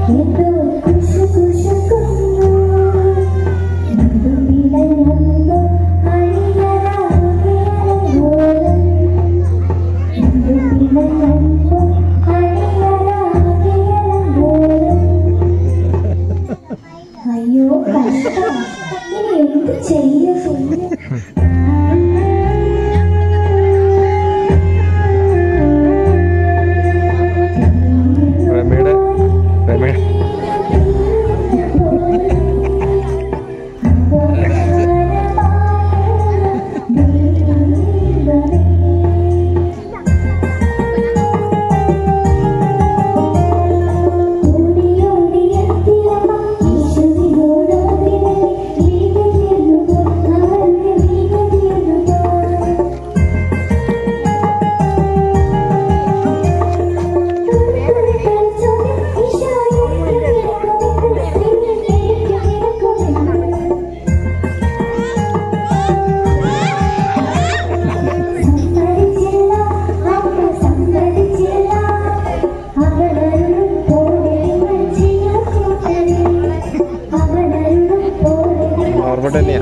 അയ്യോ കഷ്ടം ഇനി എന്ത് ചെയ്യും രമയുടെ രമയുടെ ഓർമ്മ തന്നെയാ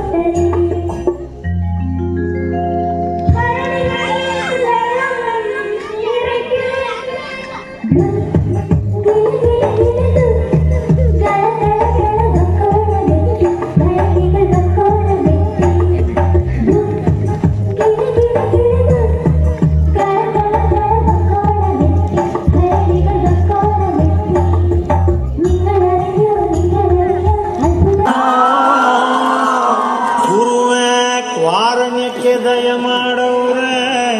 ಗುರುವೇ ಕ್ವಾರಣ್ಯಕ್ಕೆ ದಯ ಮಾಡವ್ರೆ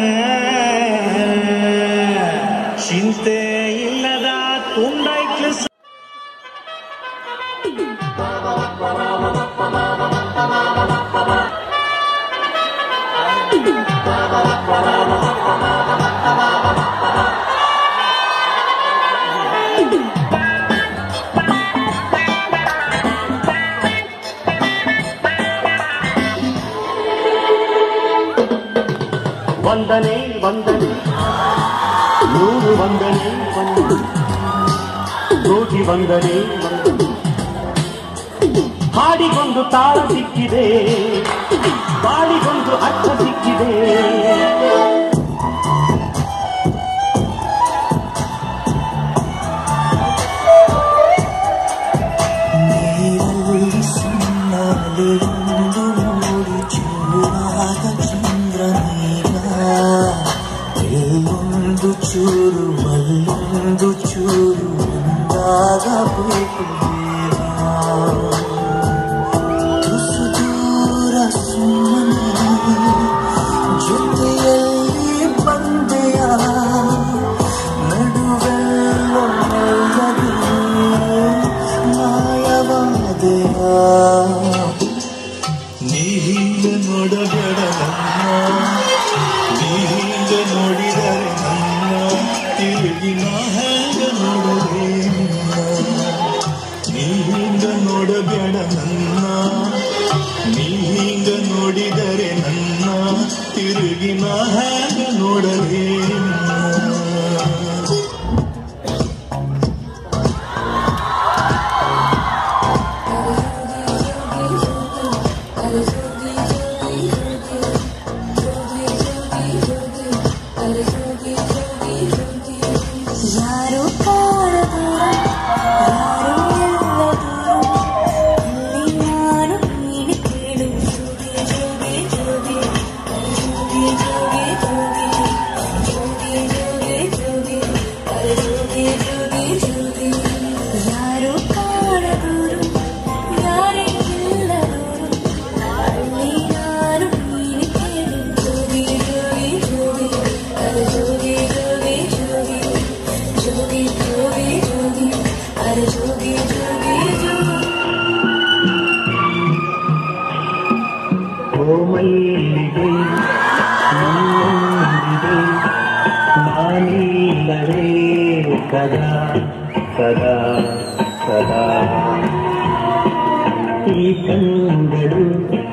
ಚಿಂತೆ ಇಲ್ಲದ ತುಂಡೈಕ್ಲು ವಂದನೆ ವಂದನೆ ನೂರು ವಂದನೆ ವಂದನೆ ಕೋಟಿ ವಂದನೆ ವಂದನೆ ಹಾಡಿಗೊಂದು ತಾಳ ಸಿಕ್ಕಿದೆ ಬಾಡಿಗೊಂದು ಅರ್ಥ ಸಿಕ್ಕಿದೆ ನೀರಲ್ಲಿ ಸುಣ್ಣಲೆಂದು ಮೂಡಿ ಚೂರಾದ ಚಂದ್ರನೀಗ ಎಲ್ಲೊಂದು ಚೂರು ಅಲ್ಲೊಂದು ಚೂರು ಒಂದಾಗಬೇಕು ಬೇಗ ತುಸು ದೂರ ಸುಮ್ಮನೆ ಜೊತೆಯಲ್ಲಿ ಬಂದೆಯ ನಡುವೆಲ್ಲೋ ಮೆಲ್ಲಗೆ ಮಾಯವಾದೆಯ ನೀ ಹಿಂದೆ ನೋಡಬೇಡ ನನ್ನ ನೀ ಹಿಂದೆ ನೋಡಿದರೆ ನನ್ನ ತಿರುಗಿ ನಾ ಹೆಂಗ ನೋಡಲೇ ನಿನ್ನ ನೀ ಹಿಂದೆ ನೋಡಬೇಡ ನನ್ನ ನೀ ಹಿಂಗ ನೋಡಿದರೆ ನನ್ನ ತಿರುಗಿ ನಾ ಹೆಂಗ ನೋಡಲೇ ನಿನ್ನ ಯಾರು ಕಾಣ ದೂರ ಯಾರು ಎಲ್ಲ ದೂರ ಅಲ್ಲಿ ನಾನು ನೀನು ಕೇಳು ಜೋಗಿ ಜೋಗಿ ಜೋಗಿ ಜೋಗಿ ಜೋಗಿ ಜೋಗಿ ಜೋಗಿ ಜೋಗಿ ಜೋಗಿ ಜೋಗಿ ಜೋಗಿ ಯಾರು ಕಾಣ ದೂರ ಯಾರೇ ಎಲ್ಲ ದೂರ ಅಲ್ಲಿ ನಾನು ನೀನು ಕೇಳು ಜೋಗಿ ಜೋಗಿ ಜೋಗಿ ಜೋಗಿ ಜೋಗಿ ಜೋಗಿ ಜೋಗಿ ಜೋಗಿ ಜೋಗಿ ಅರೆ ಜೋಗಿ ಜೋಗಿ ಜೋಗಿ ಓ ಮಲ್ಲಿಗೆ ನೀನೊಂದಿಗೆ ನಾನಿಲ್ಲದೆ ಸದಾ ಸದಾ ಸದಾ ಈ ಕಂಗಳು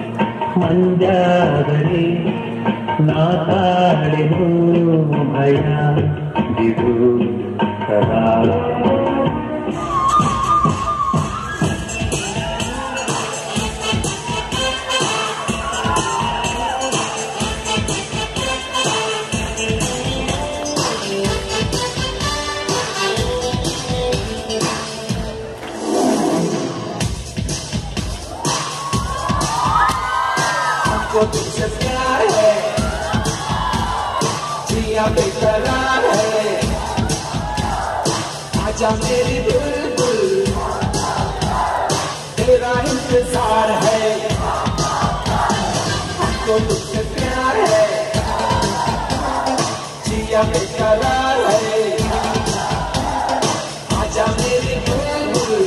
ಮಂಜಾದರೆ ನಾ ತಾಳೆನು ಭಯ ಇದು ಸದಾ हमको तुझसे प्यार है जिया बेकरार है आजा मेरी बुलबुल तेरा इंतजार है हमको तुझसे प्यार है जिया बेकरार है आजा मेरी बुलबुल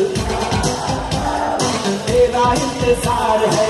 तेरा इंतजार है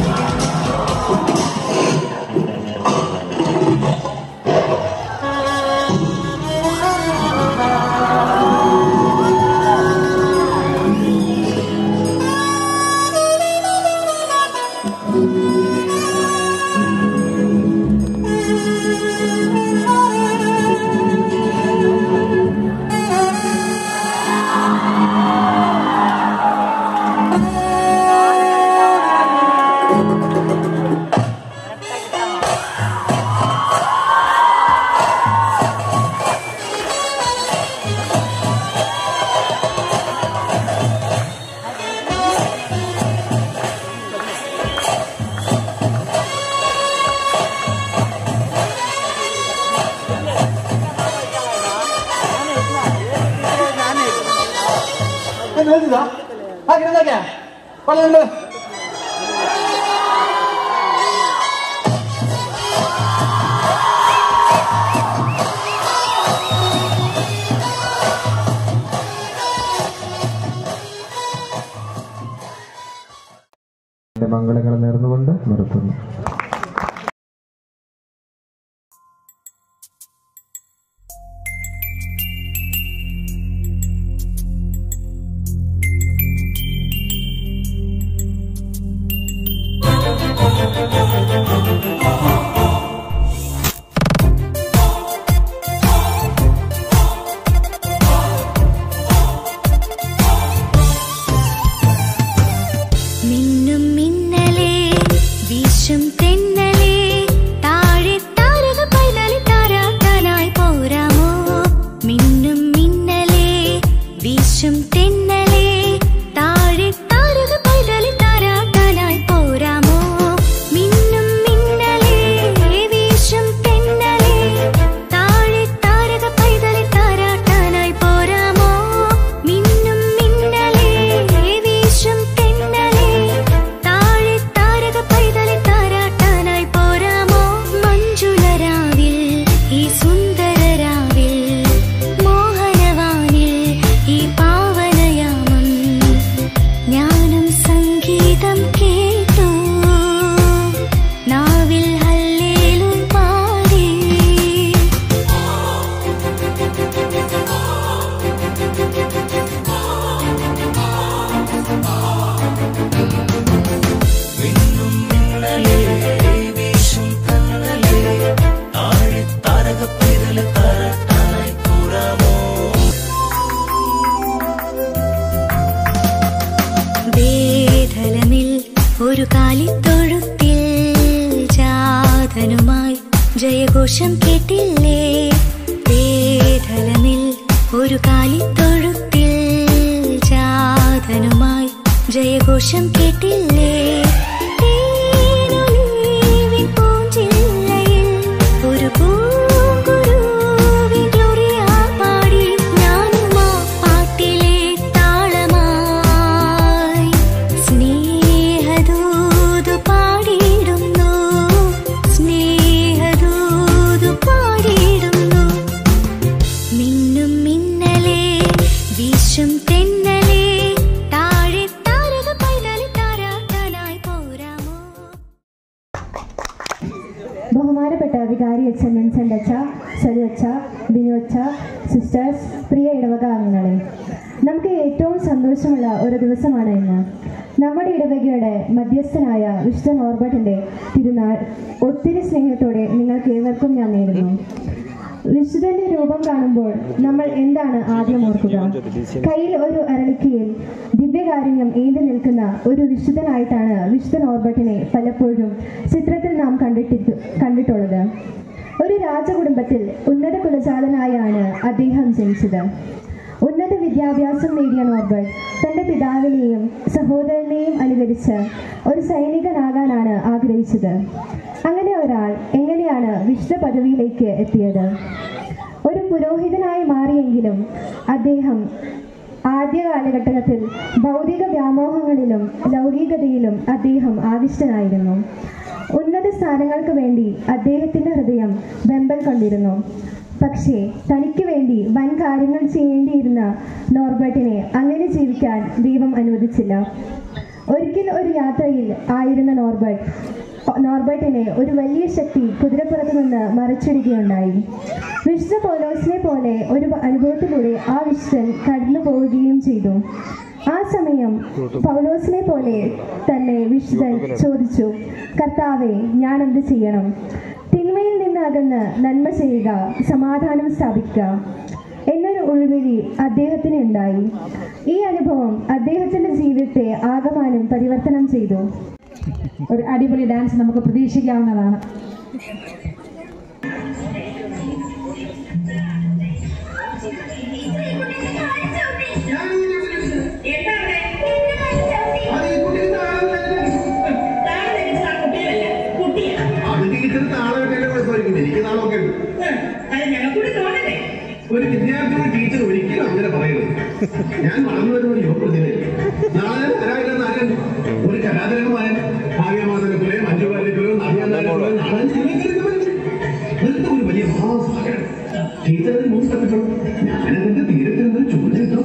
എന്റെ മംഗളങ്ങൾ നേർന്നുകൊണ്ട് നിർത്തുന്നു മിന്നും മിന്നലേ വീശും തെന്നലേ താഴെ താരക പൈതൽ താരാട്ടാനായി പോരാമോ മിന്നും മിന്നലേ വീശും തെന്നലേ താഴെ താരക പൈതൽ താരാട്ടാനായി പോരാമോ മിന്നും മിന്നലേ വീശും തെന്നലേ താഴെ താരക പൈതൽ താരാട്ടാനായി പോരാമോ മിന്നും മിന്നലേ വീശും തെന്നലേ താഴെ താരക പൈതൽ താരാട്ടാനായി പോരാമോ മഞ്ജുളരാവിൽ ഈ സുന്ദരരാവിൽ മോഹനവാനിൽ ഈ പാവനയാമം ഞാനും സംഗീതം കേട്ടു നാവിൽ ഹല്ലേലും പാടി വേദലമിൽ ഒരു കാലിത്തൊഴുത്തിൽ ജാതനുമായി ജയഘോഷം കേട്ടില്ലേ വേദലമിൽ ഒരു കാലിത്തൊഴുത്തിൽ ജാതനുമായി ജയഘോഷം കേട്ടില്ലേ തേനൊലിവിൻ പൂഞ്ചില്ലയിൽ ഒരു പൂങ്കുരുവിൻ ഗ്ലോറിയ പാടി ഞാനുമാ പാട്ടിലെ താളമായി സ്നേഹദൂതു പാടിയിടുന്നു സ്നേഹദൂതു പാടിയിടുന്നു മിന്നും മിന്നലേ വീശും തെന്നലേ താഴെ താരക പൈതൽ താരാട്ടാനായി പോരാമോ ബഹുമാനപ്പെട്ട വികാരി അച്ഛൻ വിൻസെന്റ് അച്ഛ സരു അച്ഛ ബിനു അച്ഛ സിസ്റ്റേഴ്സ് പ്രിയ ഇടവക അംഗങ്ങളെ നമുക്ക് ഏറ്റവും സന്തോഷമുള്ള ഒരു ദിവസമാണ് ഇന്ന് നമ്മുടെ ഇടവകയുടെ മധ്യസ്ഥനായ വിശുദ്ധ നോർബർട്ടിന്റെ തിരുനാൾ ഒത്തിരി സ്നേഹത്തോടെ നിങ്ങൾക്ക് ഏവർക്കും ഞാൻ നേരുന്നു വിശുദ്ധന്റെ രൂപം കാണുമ്പോൾ നമ്മൾ എന്താണ് ആദ്യം ഓർക്കുക കയ്യിൽ ഒരു അരളിക്കയിൽ ദിവ്യകാരുണ്യം ഏന്തി നിൽക്കുന്ന ഒരു വിശുദ്ധനായിട്ടാണ് വിശുദ്ധ നോർബർട്ടിനെ പലപ്പോഴും ചിത്രത്തിൽ നാം കണ്ടിട്ട് കണ്ടിട്ടുള്ളത് ഒരു രാജകുടുംബത്തിൽ ഉന്നത കുലജാതനായാണ് അദ്ദേഹം ജനിച്ചത് ഉന്നത വിദ്യാഭ്യാസം നേടിയ നോർബർട്ട് തന്റെ പിതാവിനെയും സഹോദരനെയും അനുകരിച്ച് ഒരു സൈനികനാകാനാണ് ആഗ്രഹിച്ചത് അങ്ങനെ ഒരാൾ എങ്ങനെയാണ് വിശുദ്ധ പദവിയിലേക്ക് എത്തിയത് ഒരു പുരോഹിതനായി മാറിയെങ്കിലും അദ്ദേഹം ആദ്യ കാലഘട്ടത്തിൽ ഭൗതിക വ്യാമോഹങ്ങളിലും ലൗകികതയിലും അദ്ദേഹം ആവിഷ്ടനായിരുന്നു ഉന്നത സ്ഥാനങ്ങൾക്ക് വേണ്ടി അദ്ദേഹത്തിന്റെ ഹൃദയം വെമ്പൽ കൊണ്ടിരുന്നു പക്ഷേ തനിക്ക് വേണ്ടി വൻ കാര്യങ്ങൾ ചെയ്യേണ്ടിയിരുന്ന നോർബർട്ടിനെ അങ്ങനെ ജീവിക്കാൻ ദൈവം അനുവദിച്ചില്ല ഒരിക്കൽ ഒരു യാത്രയിൽ ആയിരുന്ന നോർബർട്ട് നോർബർട്ടിനെ ഒരു വലിയ ശക്തി കുതിരപ്പുറത്ത് നിന്ന് മറിച്ചിടുകയുണ്ടായി വിശുദ്ധ പൗലോസിനെ പോലെ ഒരു അനുഭവത്തിലൂടെ ആ വിശുദ്ധൻ കടന്നു പോവുകയും ചെയ്തു ആ സമയം പൗലോസിനെ പോലെ തന്നെ വിശുദ്ധൻ ചോദിച്ചു കർത്താവെ ഞാൻ എന്ത് ചെയ്യണം തിന്മയിൽ നിന്ന് അകന്ന് നന്മ ചെയ്യുക സമാധാനം സ്ഥാപിക്കുക എന്നൊരു ഉൾവിളി അദ്ദേഹത്തിന് ഉണ്ടായി ഈ അനുഭവം അദ്ദേഹത്തിന്റെ ജീവിതത്തെ ആകമാനം പരിവർത്തനം ചെയ്തു ഒരു അടിപൊളി ഡാൻസ് നമുക്ക് പ്രതീക്ഷിക്കാവുന്നതാണ് ഒരു വിദ്യാർത്ഥിയുടെ ടീച്ചർ ഒരിക്കലും അങ്ങനെ പറയരുത് ഞാൻ വളർന്നു വരുന്ന ഒരു യുവപ്രതിനിധി നാളെ തരാമെന്ന് ആരും ഒരു കലാതരമായ ഭാഗ്യമാതരത്തിലെ മഞ്ജു വാര്യത്തിലോ നവ്യാനാരത്തിലോ നാളെ വെറുതെ ഒരു വലിയ മഹാസാഗരം ടീച്ചർ അതിന് മുൻ തപ്പിട്ടോ ഞാനതിന്റെ തീരത്തിൽ നിന്ന് ചൂണ്ടിട്ടോ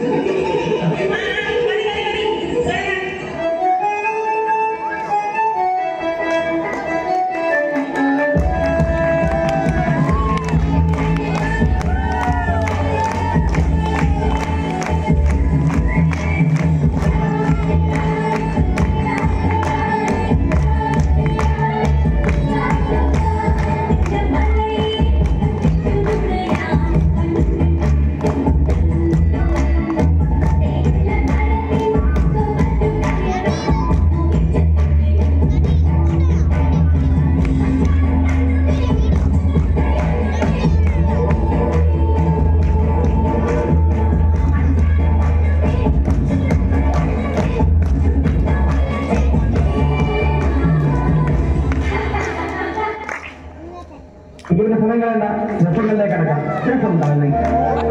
ഇവിടുത്തെ സമയം കളയണ്ട രസങ്ങളിലേക്ക് അടക്കാം രസം ഉണ്ടാകുന്നെങ്കിൽ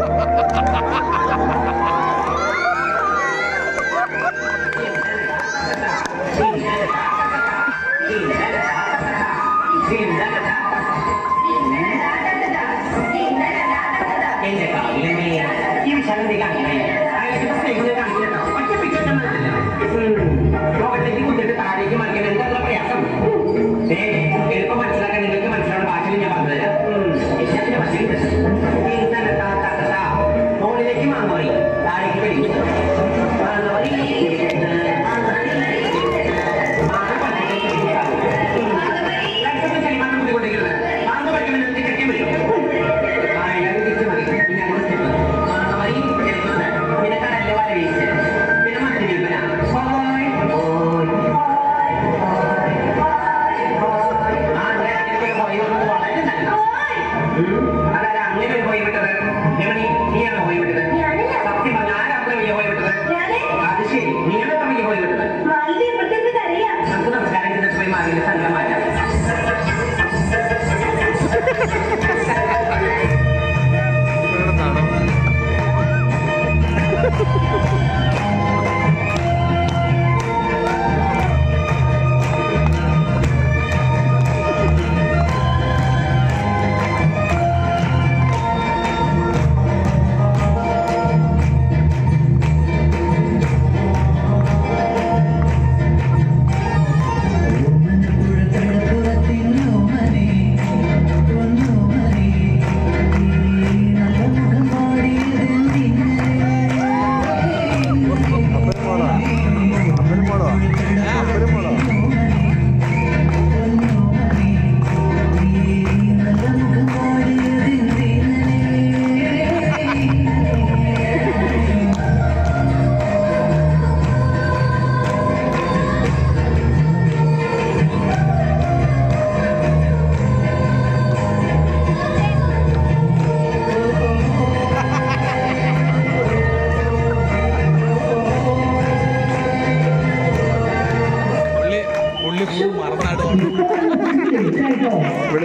എന്റെ കാവിലെ ഈ വിശാലത്തെ കാണിക്കണേ അയാൾക്ക് സ്നേഹിതരെ കാണിക്കണോ ഒറ്റ പിച്ചോട്ടം ലോകത്തേക്ക് കുത്തിട്ട് താഴേക്ക് മറിക്കാൻ എന്താ പ്രയാസം ഏ എളുപ്പം മനസ്സിലാക്കാൻ നിങ്ങൾക്ക് മനസ്സിലാവുന്ന ഭാഷയിൽ ഞാൻ പറഞ്ഞുതരാം വിശാലിന്റെ ഭാഷയിൽ മുകളിലേക്ക് മാങ്ങോറി താഴേക്ക് പിടിക്കും മാങ്ങോറി മാങ്ങ പഠിക്കണം കിട്ടിയാൽ വരും ും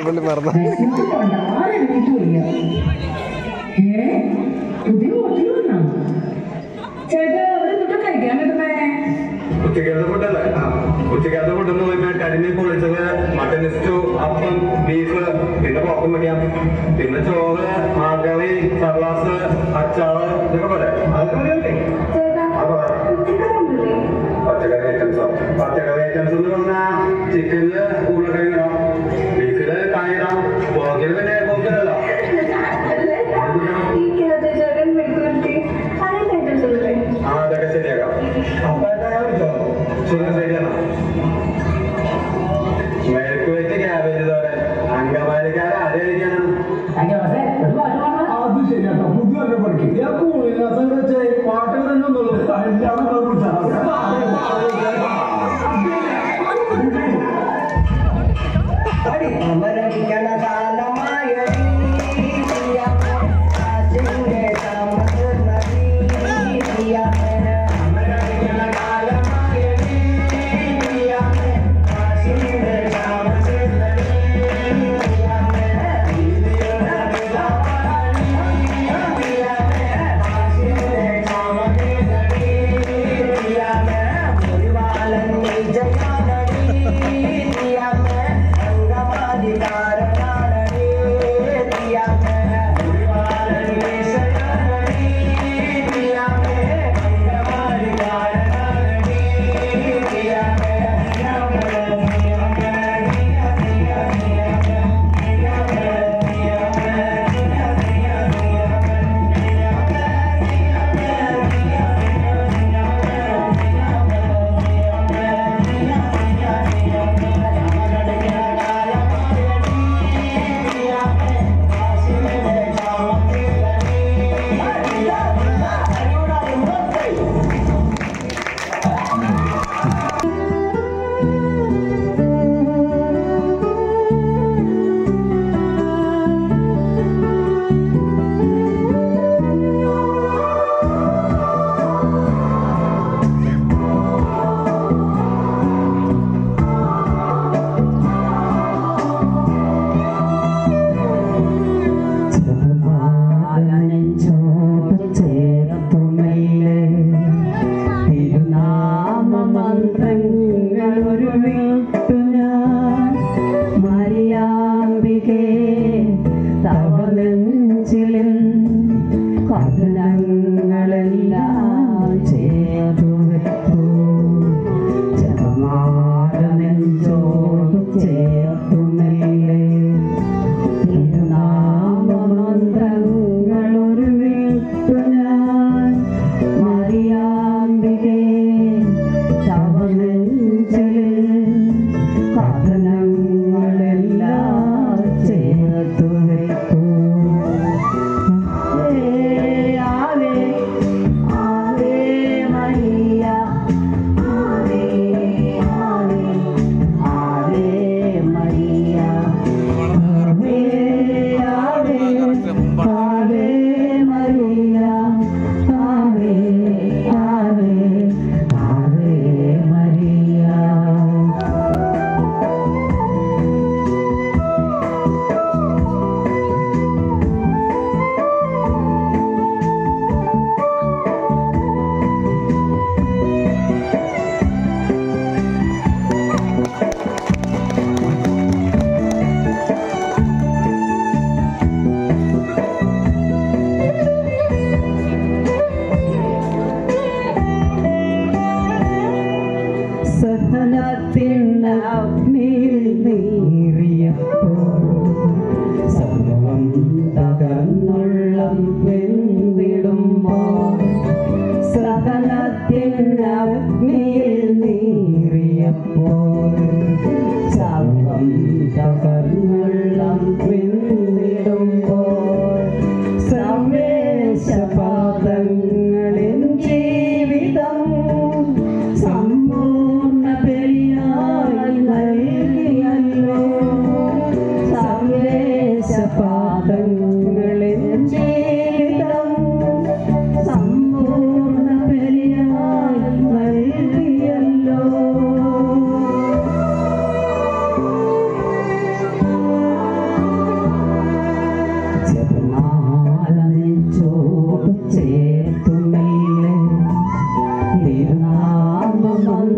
പുള്ളി മറന്നു ഉച്ചക്കത്തെ ഫുഡല്ലേ ആ ഉച്ചക്കത്തെ ഫുഡ് എന്ന് പറയുമ്പോൾ karimeen pollichathu mutton stew appam beef പിന്നെ പോക്കം വയ്ക്കാം പിന്നെ ചോറ് മാർഗറി സർലാസ് അച്ചാറ് ഇതൊക്കെ പോലെ അതൊക്കെ മതിയല്ലേ അപ്പൊ പച്ചക്കറി ഐറ്റംസോ പച്ചക്കറി ഐറ്റംസ് എന്ന് പറഞ്ഞാൽ ചിക്കനില് ഉരുളക്കിഴങ്ങോ ബീഫില് കായിടാം പോക്കില് പിന്നെ പോക്കിലല്ലോ ആ അതൊക്കെ ശരിയാക്കാം അപ്പൊ എന്താ വിളിച്ചോ ശരി ശരിയാണ് മെഴുക്ക് വെച്ച് ക്യാബേജ് തോരൻ അങ്കമാലിക്കാരെ ആരെയാണ് അത് ശരിയാട്ടോ പുതിയ ഒരെണ്ണം പഠിക്കും ഞാൻ കൂളില്ലാസം വെച്ച് പാട്ടുകൾ തന്നെ ഒന്നുള്ളൂ കല്യാണം ജീവിതം സമ്പൂർണ്ണ ബലിയായി നൽകി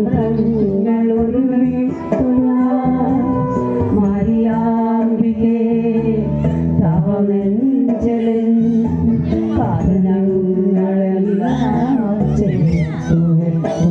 മരിയാമ്പികേ തവ നെഞ്ചലിൽ പാദനങ്ങളെല്ലാം ചേർത്തു വെക്കൂ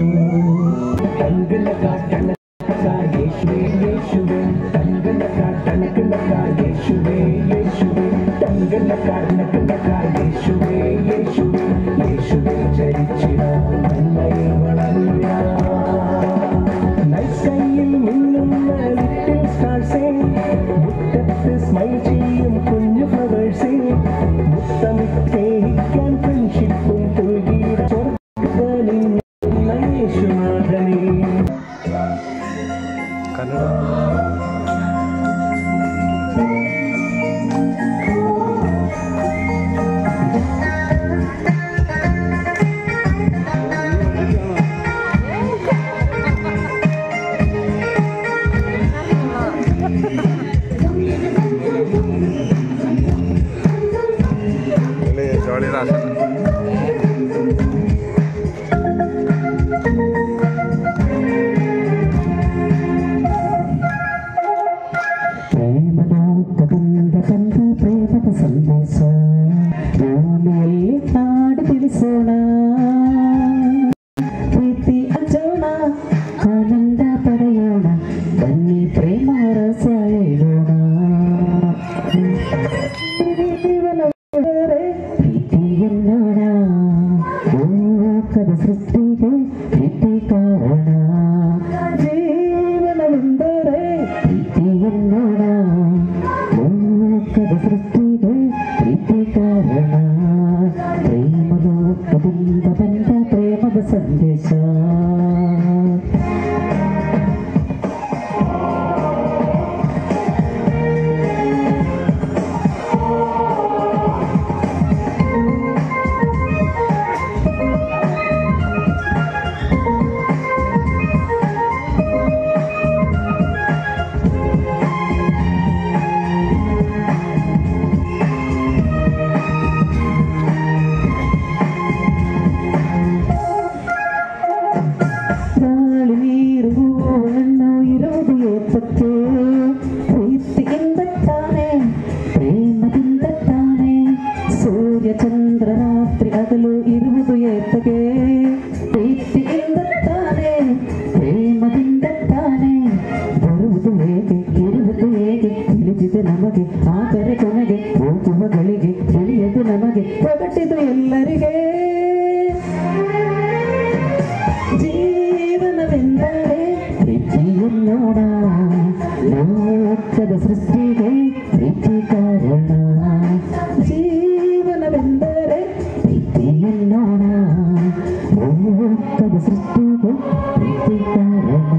സ്മൈൽ ചെയ്യും കുഞ്ഞു ഫ്ലവേഴ്സേ മുത്തമിട്ടേക്കാൻ ഫ്രണ്ട്ഷിപ്പും പുൽകിട യേശുനാഥനേ ജോളി ദാസൻ ಪ್ರೇಮದ ಬಂದ ಪ್ರೇಮದ ಸಂದೇಶ ಭೂಮಿಯಲ್ಲಿ ಹಾಡು ತಿಳಿಸೋಣ ಪ್ರೀತಿ ಹಂಚೋಣ ಆನಂದ ಪಡೆಯೋಣ ಬನ್ನಿ ಪ್ರೇಮ ರಸ ಹೇಳೋಣ ಪ್ರೀತಿ ಎನ್ನೋಣ ಲೋಕದ ಸೃಷ್ಟಿಗೆ ಪ್ರೀತಿ ಕಾರಣ ಜೀವನವೆಂದರೆ ಪ್ರೀತಿ ಎನ್ನೋಣ ಲೋಕದ ಸೃಷ್ಟಿಗೆ ಪ್ರೀತಿ ಕಾರಣ ಪ್ರೇಮ ಲೋಕದಿಂದ ಬಂದ ಪ್ರೇಮದ ಸಂದೇಶ ಗಾಳಿ ನೀರು ಹೂವನ್ನು ಇರುವುದು ಏತಕ್ಕೆ ಪ್ರೀತಿಯಿಂದ ತಾನೆ ಪ್ರೇಮದಿಂದ ತಾನೆ ಸೂರ್ಯ ಚಂದ್ರ ರಾತ್ರಿ ಹಗಲು ಇರುವುದು ಏತಕ್ಕೆ ಪ್ರೀತಿಯಿಂದ ತಾನೆ ಪ್ರೇಮದಿಂದ ತಾನೆ ಬರುವುದು ಹೇಗೆ ಇರುವುದು ಹೇಗೆ ತಿಳಿದಿದೆ ನಮಗೆ ಆದರೆ ಕೊನೆಗೆ ಹೋಗುವಗಳಿಗೆ ತಿಳಿಯದು ನಮಗೆ ಹೊರಟಿದು ಎಲ್ಲರಿಗೆ ಜೀವನವೆಂದರೆ ಪ್ರೀತಿಯನ್ನೋಣ ಲೋಕದ ಸೃಷ್ಟಿಗೆ ಪ್ರೀತಿ ಕಾರಣ ಜೀವನವೆಂದರೆ ಪ್ರೀತಿಯನ್ನೋಣ ಲೋಕದ ಸೃಷ್ಟಿಗೆ ಪ್ರೀತಿ ಕಾರಣ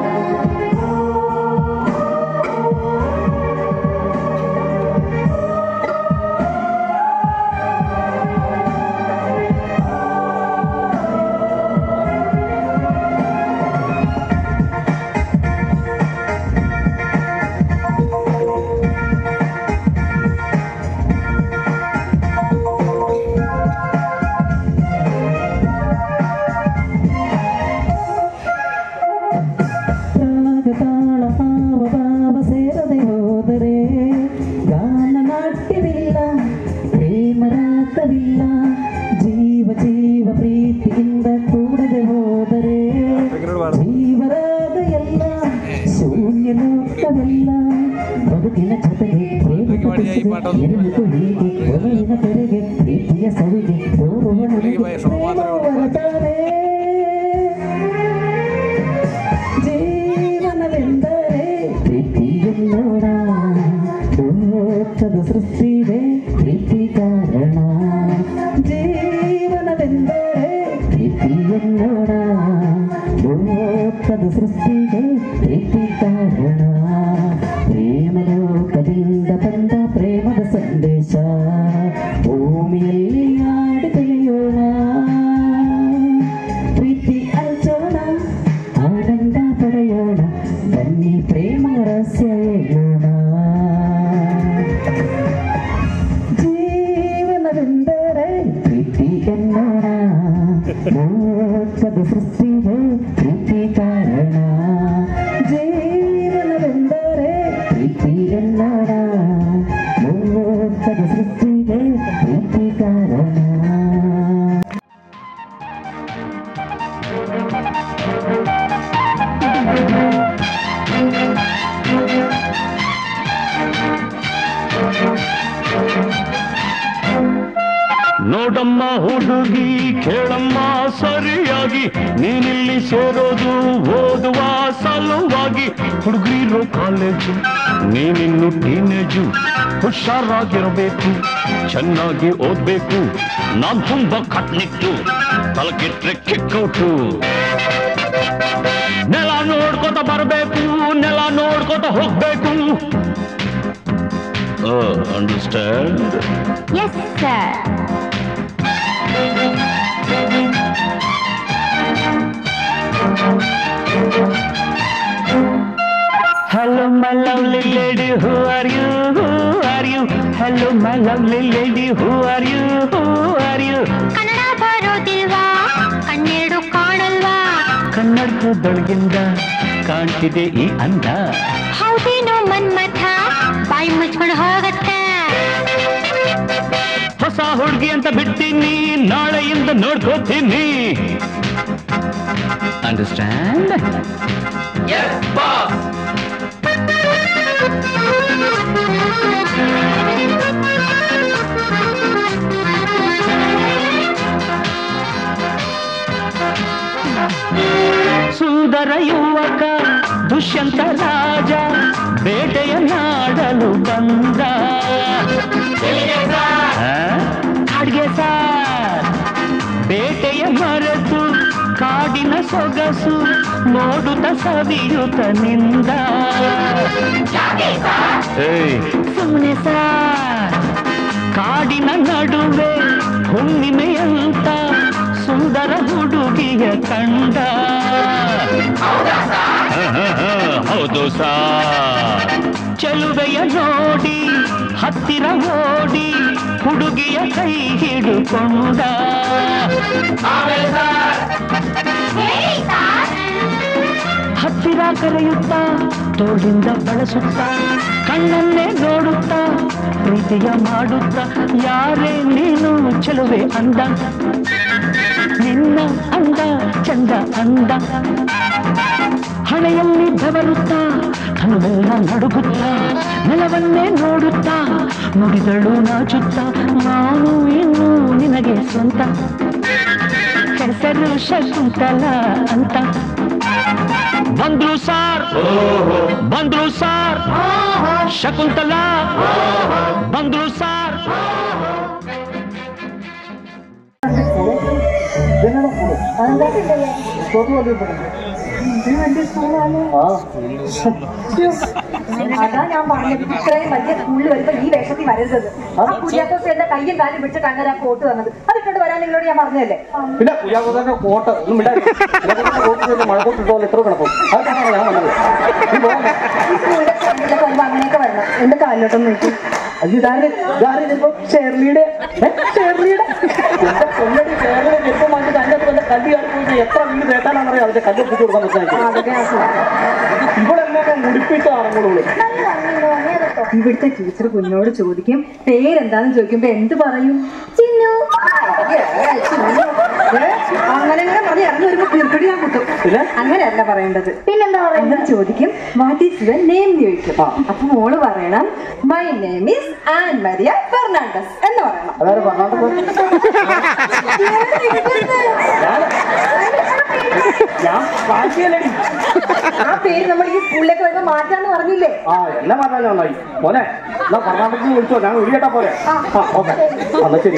ರಾಗ ತಾಳ ಹಾವ ಭಾವ ಸೇರದೆ ಹೋದರೆ ಗಾನ ನಾಟ್ಯವಿಲ್ಲ ಪ್ರೇಮ ರಾಗವಿಲ್ಲ ಜೀವ ಜೀವ ಪ್ರೀತಿಯಿಂದ ಕೂಡದೆ ಹೋದರೆ ಜೀವರಾಗ ಎಲ್ಲ ಶೂನ್ಯ ಲೋಕವೆಲ್ಲ ಬದುಕಿನ ಜೊತೆಗೆ ಪ್ರೇಮ ಪಠಿಸಿದೆ ಇರುವುದು ಹೀಗೆ ಒಲವಿನ ತೆರೆಗೆ ಪ್ರೀತಿಯ ಸವಿಗೆ ತೋರುವ ನಮಗೆ ಪ್ರೇಮವರತಾರೆ ಜೀವನವೆಂದರೆ ಪ್ರೀತಿಯನ್ನೋಣ ಲೋಕದ ಸೃಷ್ಟಿಗೆ ಪ್ರೀತಿ ಕಾರಣ ಜೀವನವೆಂದರೆ ಪ್ರೀತಿಯನ್ನೋಣ ಲೋಕದ ಸೃಷ್ಟಿಗೆ ಪ್ರೀತಿ ಕಾರಣ ಪ್ರೇಮ ಲೋಕದಿಂದ ಬಂದ ಪ್ರೇಮದ ಸಂದೇಶ ಭೂಮಿಯಲ್ಲಿ ಆಡಿ ತಿಳಿಯೋಣ ಪ್ರೀತಿ ಹಂಚೋಣ ಆನಂದ ಪಡೆಯೋಣ ಬನ್ನಿ ಪ್ರೇಮ ರಹಸ್ಯ ಹೇಳೋಣ ಜೀವನವೆಂದರೆ ಪ್ರೀತಿ ಎನ್ನೋಣ ಲೋಕದ ಸೃಷ್ಟಿಗೆ ಪ್ರೀತಿ ಹುಡುಗಿ ನೀನಿಲ್ಲಿ ಸೇರೋದು ಓದುವ ಸಲುವಾಗಿ ಹುಡುಗಿರೋ ಕಾಲೇಜು ನೀನಿನ್ನು ಟೀನೇಜು ಹುಷಾರಾಗಿರಬೇಕು ಚೆನ್ನಾಗಿ ಓದ್ಬೇಕು ನಾನ್ ತುಂಬಾ ಕಟ್ನಿಟ್ಟು ತಲಕಿಟ್ರೆ ಕಿಕ್ಕೌಟು ನೆಲ ನೋಡ್ಕೋತ ಬರಬೇಕು ನೆಲ ನೋಡ್ಕೋತ ಹೋಗ್ಬೇಕು understand yes sir Hello, my lovely lady, who are you? Who are you? Hello, my lovely lady, who are you? Who are you? Kannada ಬರೋದಿಲ್ವಾ ಕಣ್ಣೆರಡು ಕಾಣಲ್ವಾ ಕನ್ನಡಕದೊಳಗಿಂದ ಕಾಣ್ತಿದೆ ಈ ಅಂದ ಹೌದೇನೋ ಮನ್ಮಥ ಬಾಯಿ ಮುಚ್ಕೊಂಡು ಹೋಗತ್ತೆ ಹೊಸ ಹುಡುಗಿ ಅಂತ ಬಿಡ್ತೀನಿ ನಾಳೆಯಿಂದ ನೋಡ್ಕೋತೀನಿ ಅಂಡರ್ಸ್ಟ್ಯಾಂಡ್ ಸುಂದರ ಯುವಕ ದುಷ್ಯಂತ ರಾಜ ಬೇಟೆಯ ನಾಡಲು ಬಂದ ಆ? ಅಡ್ಗೆ ಸಾರ್ ಬೇಟೆಯ ಮರೆತು ಕಾಡಿನ ಸೊಗಸು ನೋಡುತ್ತ ಸವಿಯುತ್ತ ನಿಂದ ಏಯ್, ಸುಮ್ನೆ ಸಾರ್ ಕಾಡಿನ ನಡುವೆ ಹುಣ್ಣಿಮೆಯಂತ ಸುಂದರ ಹುಡುಗಿಯ ಕಂಡ ಹೌದು ಸಾ ಚೆಲುವೆಯ ನೋಡಿ ಹತ್ತಿರ ಓಡಿ ಹುಡುಗಿಯ ಕೈ ಹಿಡುಕೊಂಡ ಹತ್ತಿರ ಕರೆಯುತ್ತಾ ತೋಳಿಂದ ಬಳಸುತ್ತಾ ಕಣ್ಣನ್ನೇ ನೋಡುತ್ತಾ ಪ್ರೀತಿಯ ಮಾಡುತ್ತಾ ಯಾರೇ ನೀನು ಚೆಲುವೆ ಅಂದ ನಿನ್ನ ಅಂದ ಚಂದ ಅಂದ ಹಣೆಯಲ್ಲಿ ಬೆವರುತ್ತಾ ಕನುವೆಲ್ಲ ನಡುಗುತ್ತಾ ನೆಲವನ್ನೇ ನೋಡುತ್ತಾ ನುಡಿದಳು ನಾಚುತ್ತಾ ನಾನು ಇನ್ನು ನಿನಗೆ ಸ್ವಂತ ಹೆಸರು ಶಕುಂತಲ ಅಂತ ಬಂದ್ರು ಸಾರ್ ಬಂದ್ರು ಸಾರ್ ಶಕುಂತಲ ಬಂದ್ರು ಸಾರ್ അതാ ഞാൻ പറഞ്ഞത് ഇത്രയും വലിയ സ്കൂളിൽ വരുമ്പോ ഈ വേഷത്തിൽ വരരുത് ആ കുര്യാക്കോസ് എന്റെ കയ്യും കാലും പിടിച്ചിട്ട് അങ്ങനെ ആ കോട്ട് തന്നത് അതിട്ടോണ്ട് വരാൻ നിങ്ങളോട് ഞാൻ പറഞ്ഞതല്ലേ പിന്നെ കുര്യാക്കോസന്റെ കോട്ട് ഒന്നും വിടാൻ മഴക്കോട്ടിട്ടോ എത്ര കിടക്കും അതൊക്കെയാണ് ഞാൻ വന്നത് നീ പോകാൻ ഈ സ്കൂളിന്റെ ഫ്രണ്ടിലൊക്കെ വരുമ്പോ അങ്ങനെയൊക്കെ വരണം എന്റെ കാലിലോട്ടൊന്നും നോക്കി അത് ഇതാരുടെ ഇതാരുടെ ഇപ്പൊ ഷെർലിയുടെ ഏ? ഷെർലിയുടെ എന്റെ പൊന്നടി കേരള ചെറുപ്പം വാങ്ങിച്ച് അതിന്റെ അകത്ത് വല്ല കല്ല് കാണിച്ചു എത്ര വീട് തേട്ടാണെന്നറിയാം അതിന്റെ കല്ല് ഒപ്പിച്ച് കൊടുക്കാൻ പറ്റുന്ന ഇവിടെ എന്നെ മുടിപ്പിച്ച ആണുങ്ങളോട് ഇവിടുത്തെ ടീച്ചർ കുഞ്ഞോട് ചോദിക്കും പേരെന്താന്ന് ചോദിക്കുമ്പോ എന്ത് പറയും ചിന്നു ഏ, അങ്ങനെ അങ്ങനെ പറഞ്ഞ് ഇറങ്ങി വരുമ്പോ തീർക്കടി ഞാൻ കിട്ടും അങ്ങനെയല്ല പറയേണ്ടത് പിന്നെന്താ പറയുന്നത് ചോദിക്കും വാട്ട് ഈസ് യുവർ നെയിം ചോദിക്കും അപ്പൊ മോള് പറയണം my name is Ann Maria Fernandes എന്ന് പറയണം അതായത് പറഞ്ഞോണ്ട് ഞാൻ ബാക്കിയല്ലടി ആ പേര് നമ്മൾ ഈ സ്കൂളിലേക്ക് വരുമ്പോ മാറ്റാന്ന് പറഞ്ഞില്ലേ ആ എന്നെ പറഞ്ഞാൽ നന്നായി മോനെ എന്നാ കർണാടകത്തിൽ വിളിച്ചോ ഞാൻ വിളിക്കട്ടാ പോലെ ആ ഓക്കെ എന്നാ ശരി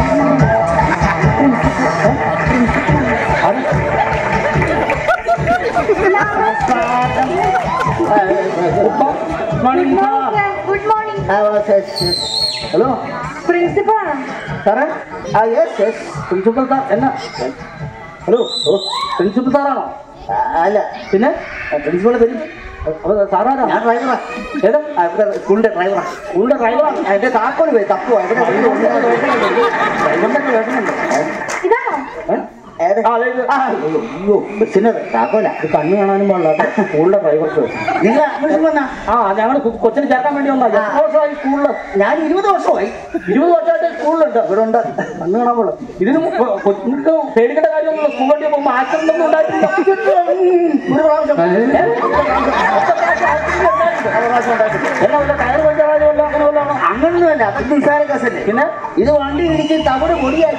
ഗുഡ് മോർണിംഗ് ഹലോ പ്രിൻസിപ്പളാണ് സാറേ ആ യെസ് യെസ് പ്രിൻസിപ്പൽ സാർ എന്നാ ഹലോ ഓ പ്രിൻസിപ്പൽ സാറാണോ അല്ല പിന്നെ പ്രിൻസിപ്പളിന്റെ പേര് അപ്പൊ സാറാരാ ഞാൻ ഡ്രൈവറാ ഏതാ സ്കൂളിന്റെ ഡ്രൈവറാ സ്കൂളിന്റെ ഡ്രൈവറാണ് അതിന്റെ താക്കോല് പോയി തപ്പുവാ ഡ്രൈവറിന്റെ വേഷമുണ്ട് ഇതാണോ അയ്യോ ബസ്സിന്റെ താക്കോല കണ്ണു കാണാനും പാടില്ല സ്കൂളിന്റെ ഡ്രൈവർക്ക് ആ ഞങ്ങൾ കൊച്ചിന് ചേർക്കാൻ വേണ്ടി വന്നാ എത്ര വർഷമായി സ്കൂളില് ഞാൻ ഇരുപത് വർഷമായി ഇരുപത് വർഷമായിട്ട് സ്കൂളിലുണ്ട് ഇവിടെ ഉണ്ട് കണ്ണു കാണാൻ പാടില്ല ഇതിന് കൊച്ചുങ്ങൾക്ക് പേടിക്കേണ്ട കാര്യമൊന്നുമില്ല സ്കൂൾ വണ്ടി പോകുമ്പോൾ ആക്സിഡന്റ് ഒന്നും ഉണ്ടായിട്ടില്ല ഒരു പ്രാവശ്യം ഏ? ഒറ്റ പ്രാവശ്യം accident ഉണ്ടായിട്ടുണ്ട്. ഒരു പ്രാവശ്യം ഉണ്ടായിട്ടുണ്ട്. എന്നാ വല്ല ടയർ പഞ്ചറായോ വല്ല അങ്ങനെ വല്ലതാണോ? അങ്ങനൊന്നുമല്ല അത് നിസ്സാര കേസല്ലേ പിന്നെ ഇത് വണ്ടി ഇടിച്ച് തവിട് പൊടിയായി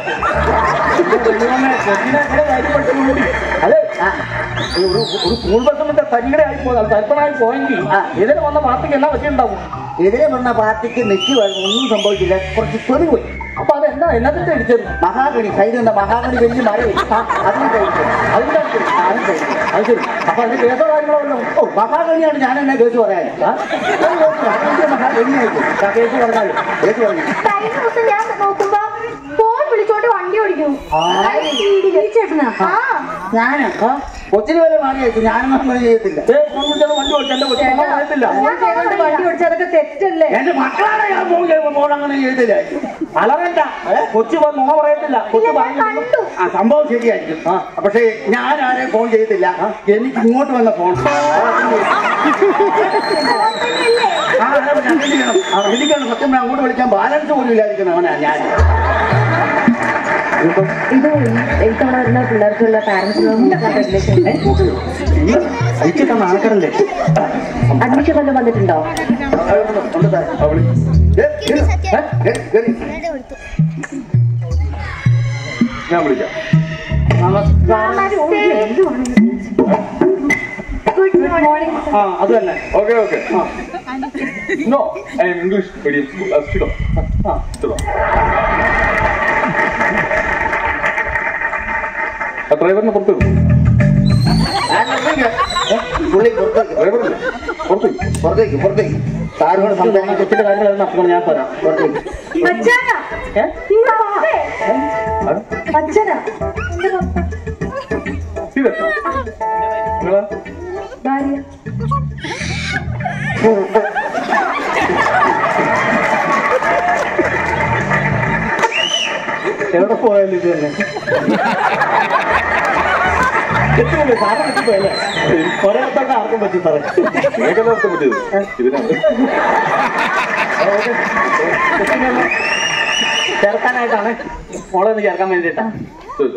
അതെ ആ, ഒരു ഒരു സ്കൂൾ ബസ് മറ്റേ തരികടെ ആയി പോകാം തരിപ്പണായി പോയെങ്കിൽ എതിരെ വന്ന പാർട്ടിക്ക് എന്നാ പറ്റിയുണ്ടാവും എതിരെ വന്ന പാർട്ടിക്ക് നെറ്റി ഒന്നും സംഭവിച്ചില്ല കുറച്ച് തെറി പോയി അപ്പൊ അത് എന്താ എന്നതിന്റെ അടിച്ചത് മഹാഗണി സൈഡിന്റെ മഹാഗണി വലിയ മരം അതിന് കഴിച്ചത് അതിന്റെ അടിച്ചത് അതിന് കഴിച്ചത് അത് ശരി അപ്പൊ അതിന് കേസോ കാര്യങ്ങളോ വല്ലതും ഓ മഹാഗണിയാണ് ഞാൻ എന്നെ കേസ് പറയാൻ ആ? ഞാൻ കേസ് പറയാം. എനിക്ക് മഹാഗണിയായിട്ട് ആ കേസ് പറഞ്ഞാൽ കേസ് പറഞ്ഞു കഴിഞ്ഞ ദിവസം ഞാൻ നോക്കുമ്പോ ഫോൺ വിളിച്ചോണ്ട് വണ്ടി ഓടിക്കും ചേട്ടനാ ആ ഞാന് കൊച്ചിന് വരെ വാങ്ങിയേക്കും ഞാനൊന്നും അങ്ങനെ ചെയ്യത്തില്ല വണ്ടി ഓടിച്ചു എന്റെ കൊച്ചിനെ പറയത്തില്ല ഞാൻ ചെയ്തോണ്ട് വണ്ടി ഓടിച്ചതൊക്കെ തെറ്റല്ലേ എന്റെ മക്കളാണ് ഞാൻ ഫോൺ ചെയ്യുമ്പോൾ അങ്ങനെ ചെയ്തില്ല അലറണ്ട കൊച്ചു വന്ന് നോണ പറയത്തില്ല കൊച്ചു പറഞ്ഞു ആ സംഭവം ശരിയായിരിക്കും ആ പക്ഷേ ഞാൻ ആരെയും ഫോൺ ചെയ്തില്ല എനിക്ക് ഇങ്ങോട്ട് വന്ന ഫോൺ ആ അതെ, ഞാൻ ശ്രദ്ധിക്കണം. ആ, ശ്രദ്ധിക്കണം സത്യം പറഞ്ഞാൽ അങ്ങോട്ട് വിളിക്കാൻ ബാലൻസ് പോലും ഇല്ലാതിരിക്കുന്നവനാ ഞാൻ ഇത് ഈ ഇത്തവണ വരുന്ന പിള്ളേർക്കുള്ള പാരന്റ്സിനുള്ള റെഗുലേഷൻ അയച്ചിട്ടാണ് ആൾക്കാരല്ലേ അഡ്മിഷൻ വല്ലതും വന്നിട്ടുണ്ടോ ഞാൻ വിളിക്കാം ഗുഡ് മോർണിംഗ് ആ അത് തന്നെ okay okay no I'm English medium school സ്റ്റുഡോ സ്റ്റുഡോ ഡ്രൈവറിനെ പുറത്ത് വിടും. പുള്ളി പുറത്തേക്ക് ഡ്രൈവറില്ലേ പുറത്തേക്ക് പുറത്തേക്ക് പുറത്തേക്ക് സാറിനോട് സംസാരിക്കാൻ കൊച്ചിന്റെ കാര്യങ്ങളെല്ലാം അപ്പോൾ ഞാൻ പറയാം പുറത്തേക്ക് അച്ഛനാ ഏ? നിങ്ങളെ പപ്പേ? അച്ഛനാ ഇതല്ല നിങ്ങളാ ഭാര്യ എവിടെ പോയാലും ഇത് തന്നെ എത്തിയല്ലേ സാറ് പറ്റിപ്പോയല്ലേ ഒരിടത്തൊക്കെ ആർക്കും പറ്റി സാറേ നിങ്ങൾക്കെല്ലാവർക്കും പറ്റിയത് ഇതിനാണ് കൊച്ചിനൊന്ന് ചേർക്കാനായിട്ടാണ് മോളെ ഒന്ന് ചേർക്കാൻ വേണ്ടിയിട്ടാ ശരി.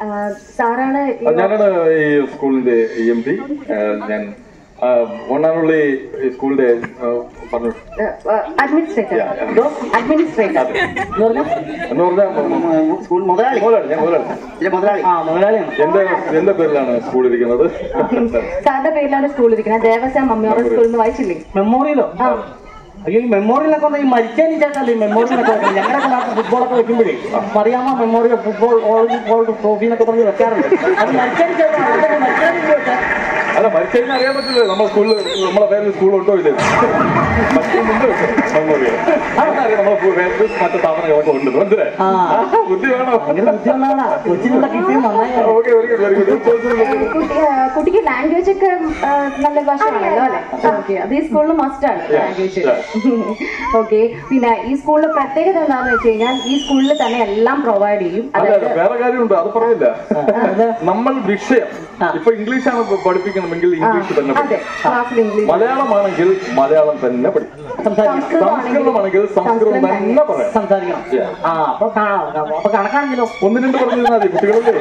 സാറാണ് ആ, ഞാനാണ് ഈ സ്കൂളിന്റെ എം പി ഞാൻ ഒന്നാണുള്ള ഈ സ്കൂളിന്റെ ആ, പറഞ്ഞു അഡ്മിനിസ്ട്രേറ്റർ Yeah, yeah. അഡ്മിനിസ്ട്രേറ്റർ അതെ. എന്ന് പറഞ്ഞാൽ സ്കൂൾ മുതലാളി മുതലാളി ഞാൻ മുതലാളി ഇതിലെ മുതലാളി ആ മുതലാളിയാണ് എന്റെ എന്റെ പേരിലാണ് സ്കൂൾ ഇരിക്കുന്നത് സാറിന്റെ പേരിലാണ് സ്കൂളിൽ ഇരിക്കുന്നത് ദേവസ്വം മമ്മിയോടെ സ്കൂളിൽ നിന്ന് വായിച്ചില്ലേ മെമ്മോറിയലോ അയ്യോ ഈ മെമ്മോറിയലൊക്കെ വന്ന് ഈ മരിച്ചതിന് ശേഷമല്ലേ ഈ മെമ്മോറിയലൊക്കെ വെക്കുന്നത് ഞങ്ങളുടെ നാട്ടിൽ ഫുട്ബോളൊക്കെ വെക്കുമ്പോഴേ അറിയാമോ മെമ്മോറിയൽ ഫുട്ബോൾ ഗോൾഡ് ട്രോഫി എന്നൊക്കെ പറഞ്ഞ് വെക്കാറുണ്ട് അത് മരിച്ചതിന് ശേഷം അതൊക്കെ മരിച്ചതിന് ശേഷം അല്ല മരിച്ചു കഴിഞ്ഞാൽ അറിയാൻ പറ്റില്ലേ നമ്മളെ സ്കൂളിൽ നമ്മളെ പേരിൽ സ്കൂൾ ഉണ്ടോ ഇല്ലേ മറ്റു മുമ്പ് മെമ്മോറിയൽ അറിയാം നമ്മളെ പേരിൽ മറ്റു സ്ഥാപനങ്ങളൊക്കെ ഉണ്ട് മനസ്സിലായി ബുദ്ധി വേണോ ബുദ്ധിയുള്ളതാ കൊച്ചിനുള്ള കിട്ടിയത് നന്നായി okay very good very good കുട്ടി ആ, കുട്ടിക്ക് ലാംഗ്വേജ് ഒക്കെ ആ, നല്ല ഭാഷയാണല്ലോ അല്ലെ ഓക്കെ അത് ഈ സ്കൂളിൽ മസ്റ്റ് ആണ് ലാംഗ്വേജ് ഓക്കെ പിന്നെ ഈ സ്കൂളിലെ പ്രത്യേകത എന്താണെന്ന് വെച്ച് കഴിഞ്ഞാൽ ഈ സ്കൂളിൽ തന്നെ എല്ലാം പ്രൊവൈഡ് ചെയ്യും അതെ അതായത് അതെ വേറെ കാര്യമുണ്ട് അത് പറഞ്ഞില്ല നമ്മൾ വിഷയം ഇപ്പൊ ഇംഗ്ലീഷാണ് പഠിപ്പിക്കണമെങ്കിൽ ഇംഗ്ലീഷ് തന്നെ അതെ പഠിക്കും ക്ലാസ്സിൽ ഇംഗ്ലീഷ് മലയാളമാണെങ്കിൽ മലയാളം തന്നെ പഠിക്കും സംസ്കൃതമാണെങ്കിൽ സംസ്കൃതം തന്നെ പറയാം സംസാരിക്കണം ആ അപ്പൊ കാ- അപ്പൊ കണക്കാണെങ്കിലോ ഒന്ന് രണ്ട് പറഞ്ഞിരുന്നാൽ മതി കുട്ടികളല്ലേ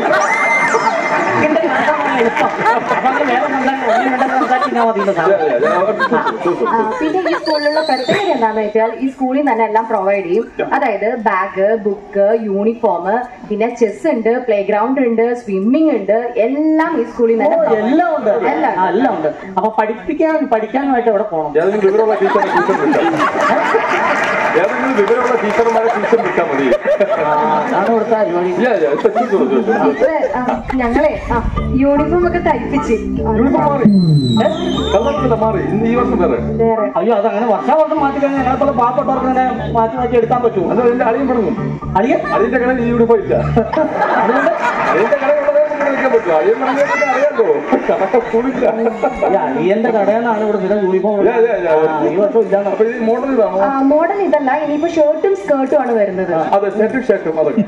ഇതിന്റെ കണക്കാണ് എളുപ്പം അപ്പൊ അത് വേറെ സംസാരിക്കണം ഒന്നും രണ്ടും സംസാരിച്ചാൽ മതിയല്ലോ സാർ ആ, പിന്നെ ഈ സ്കൂളിലുള്ള പ്രത്യേകത എന്താണെന്ന് വെച്ചാൽ ഈ സ്കൂളിൽ തന്നെ എല്ലാം പ്രൊവൈഡ് ചെയ്യും അതായത് ബാഗ് ബുക്ക് യൂണിഫോം പിന്നെ ചെസ് ഉണ്ട് പ്ലേ ഗ്രൗണ്ട് ഉണ്ട് സ്വിമ്മിംഗ് ഉണ്ട് എല്ലാം ഈ സ്കൂളിൽ ഓ, തന്നെ provide എല്ലാം ഉണ്ട് ചെയ്യും. എല്ലാം ആ, എല്ലാം ഉണ്ട് അപ്പൊ പഠിപ്പിക്കാൻ പഠിക്കാനുമായിട്ട് എവിടെ പോകണം ഏതെങ്കിലും വിവരമുള്ള ടീച്ചറെ ട്യൂഷൻ വിട്ടാൽ ഏതെങ്കിലും വിവരമുള്ള ടീച്ചർമാരെ ട്യൂഷൻ വിട്ടാൽ മതി അതാണ് ഇവിടുത്തെ പരിപാടി Yeah, yeah, it's a good solution. ഇത്, ആ, ഞങ്ങളെ യൂണിഫോം ഒക്കെ തയ്പ്പിച്ച് യൂണിഫോം മാറി കള്ളത്തില്ല മാറി ഇന്ന് ഈ വർഷം വേറെ വേറെ അയ്യോ അത് അങ്ങനെ വർഷം വർഷം മാറ്റി കഴിഞ്ഞാൽ ഞങ്ങളെ പോലെ പാവപ്പെട്ടവർക്ക് അങ്ങനെ മാറ്റി മാറ്റി എടുക്കാൻ പറ്റുമോ അത് എന്റെ അളിയൻ തുടങ്ങും അളിയൻ അളിയന്റെ കടയിൽ ഈ യൂണിഫോം ഇല്ല അതുകൊണ്ട് അളിയന്റെ കടയിലുള്ളതേ നിങ്ങൾക്ക് കളിക്കാൻ പറ്റും അളിയൻ പറഞ്ഞാൽ പിന്നെ അറിയാലോ കട സ്കൂളില്ല ഈ അളിയന്റെ കടയെന്നാണ് ഇവിടെ സ്ഥിരം യൂണിഫോം Yeah, yeah, yeah. ഈ വർഷം ഇല്ലാന്ന് അപ്പൊ ഈ മോഡൽ ഇതാണോ മോഡൽ ഇതല്ല ഇനിയിപ്പോ ഷർട്ടും സ്കേർട്ടും ആണ് വരുന്നത് അതെ സ്റ്റേറ്റിക് ഷർട്ടും അതൊക്കെ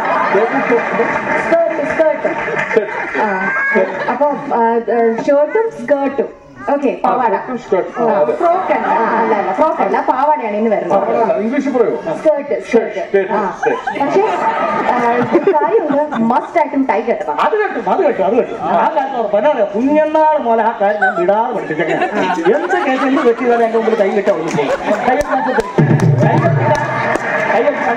സ്കേർട്ട് സ്കേർട്ട് ആ അപ്പൊ ഷർട്ടും സ്കേർട്ടും ഓക്കെ പാവാട ഫ്രോക്ക് അല്ല ആ, അല്ല അല്ല ഫ്രോക്ക് അല്ല പാവാടയാണ് ഇന്ന് വരുന്നത് ഇംഗ്ലീഷ് പറയോ സ്കേർട്ട് സ്കേർട്ട് ആ പക്ഷേ കാര്യമുണ്ട് മസ്റ്റ് ആയിട്ടും ടൈ കെട്ടണം അത് കേട്ടു അത് കേട്ടു അത് കേട്ടു ആ കാര്യം ഉറപ്പാണ് കുഞ്ഞന്നാൾ മുതൽ ആ കാര്യം ഞാൻ വിടാതെ പഠിപ്പിച്ചേക്കാം എന്ത് കേസ് എന്ത് പറ്റിയതാലും എന്റെ മുമ്പിൽ കൈ കെട്ടാ ഒന്നും പോകും കൈ കെട്ടാൻ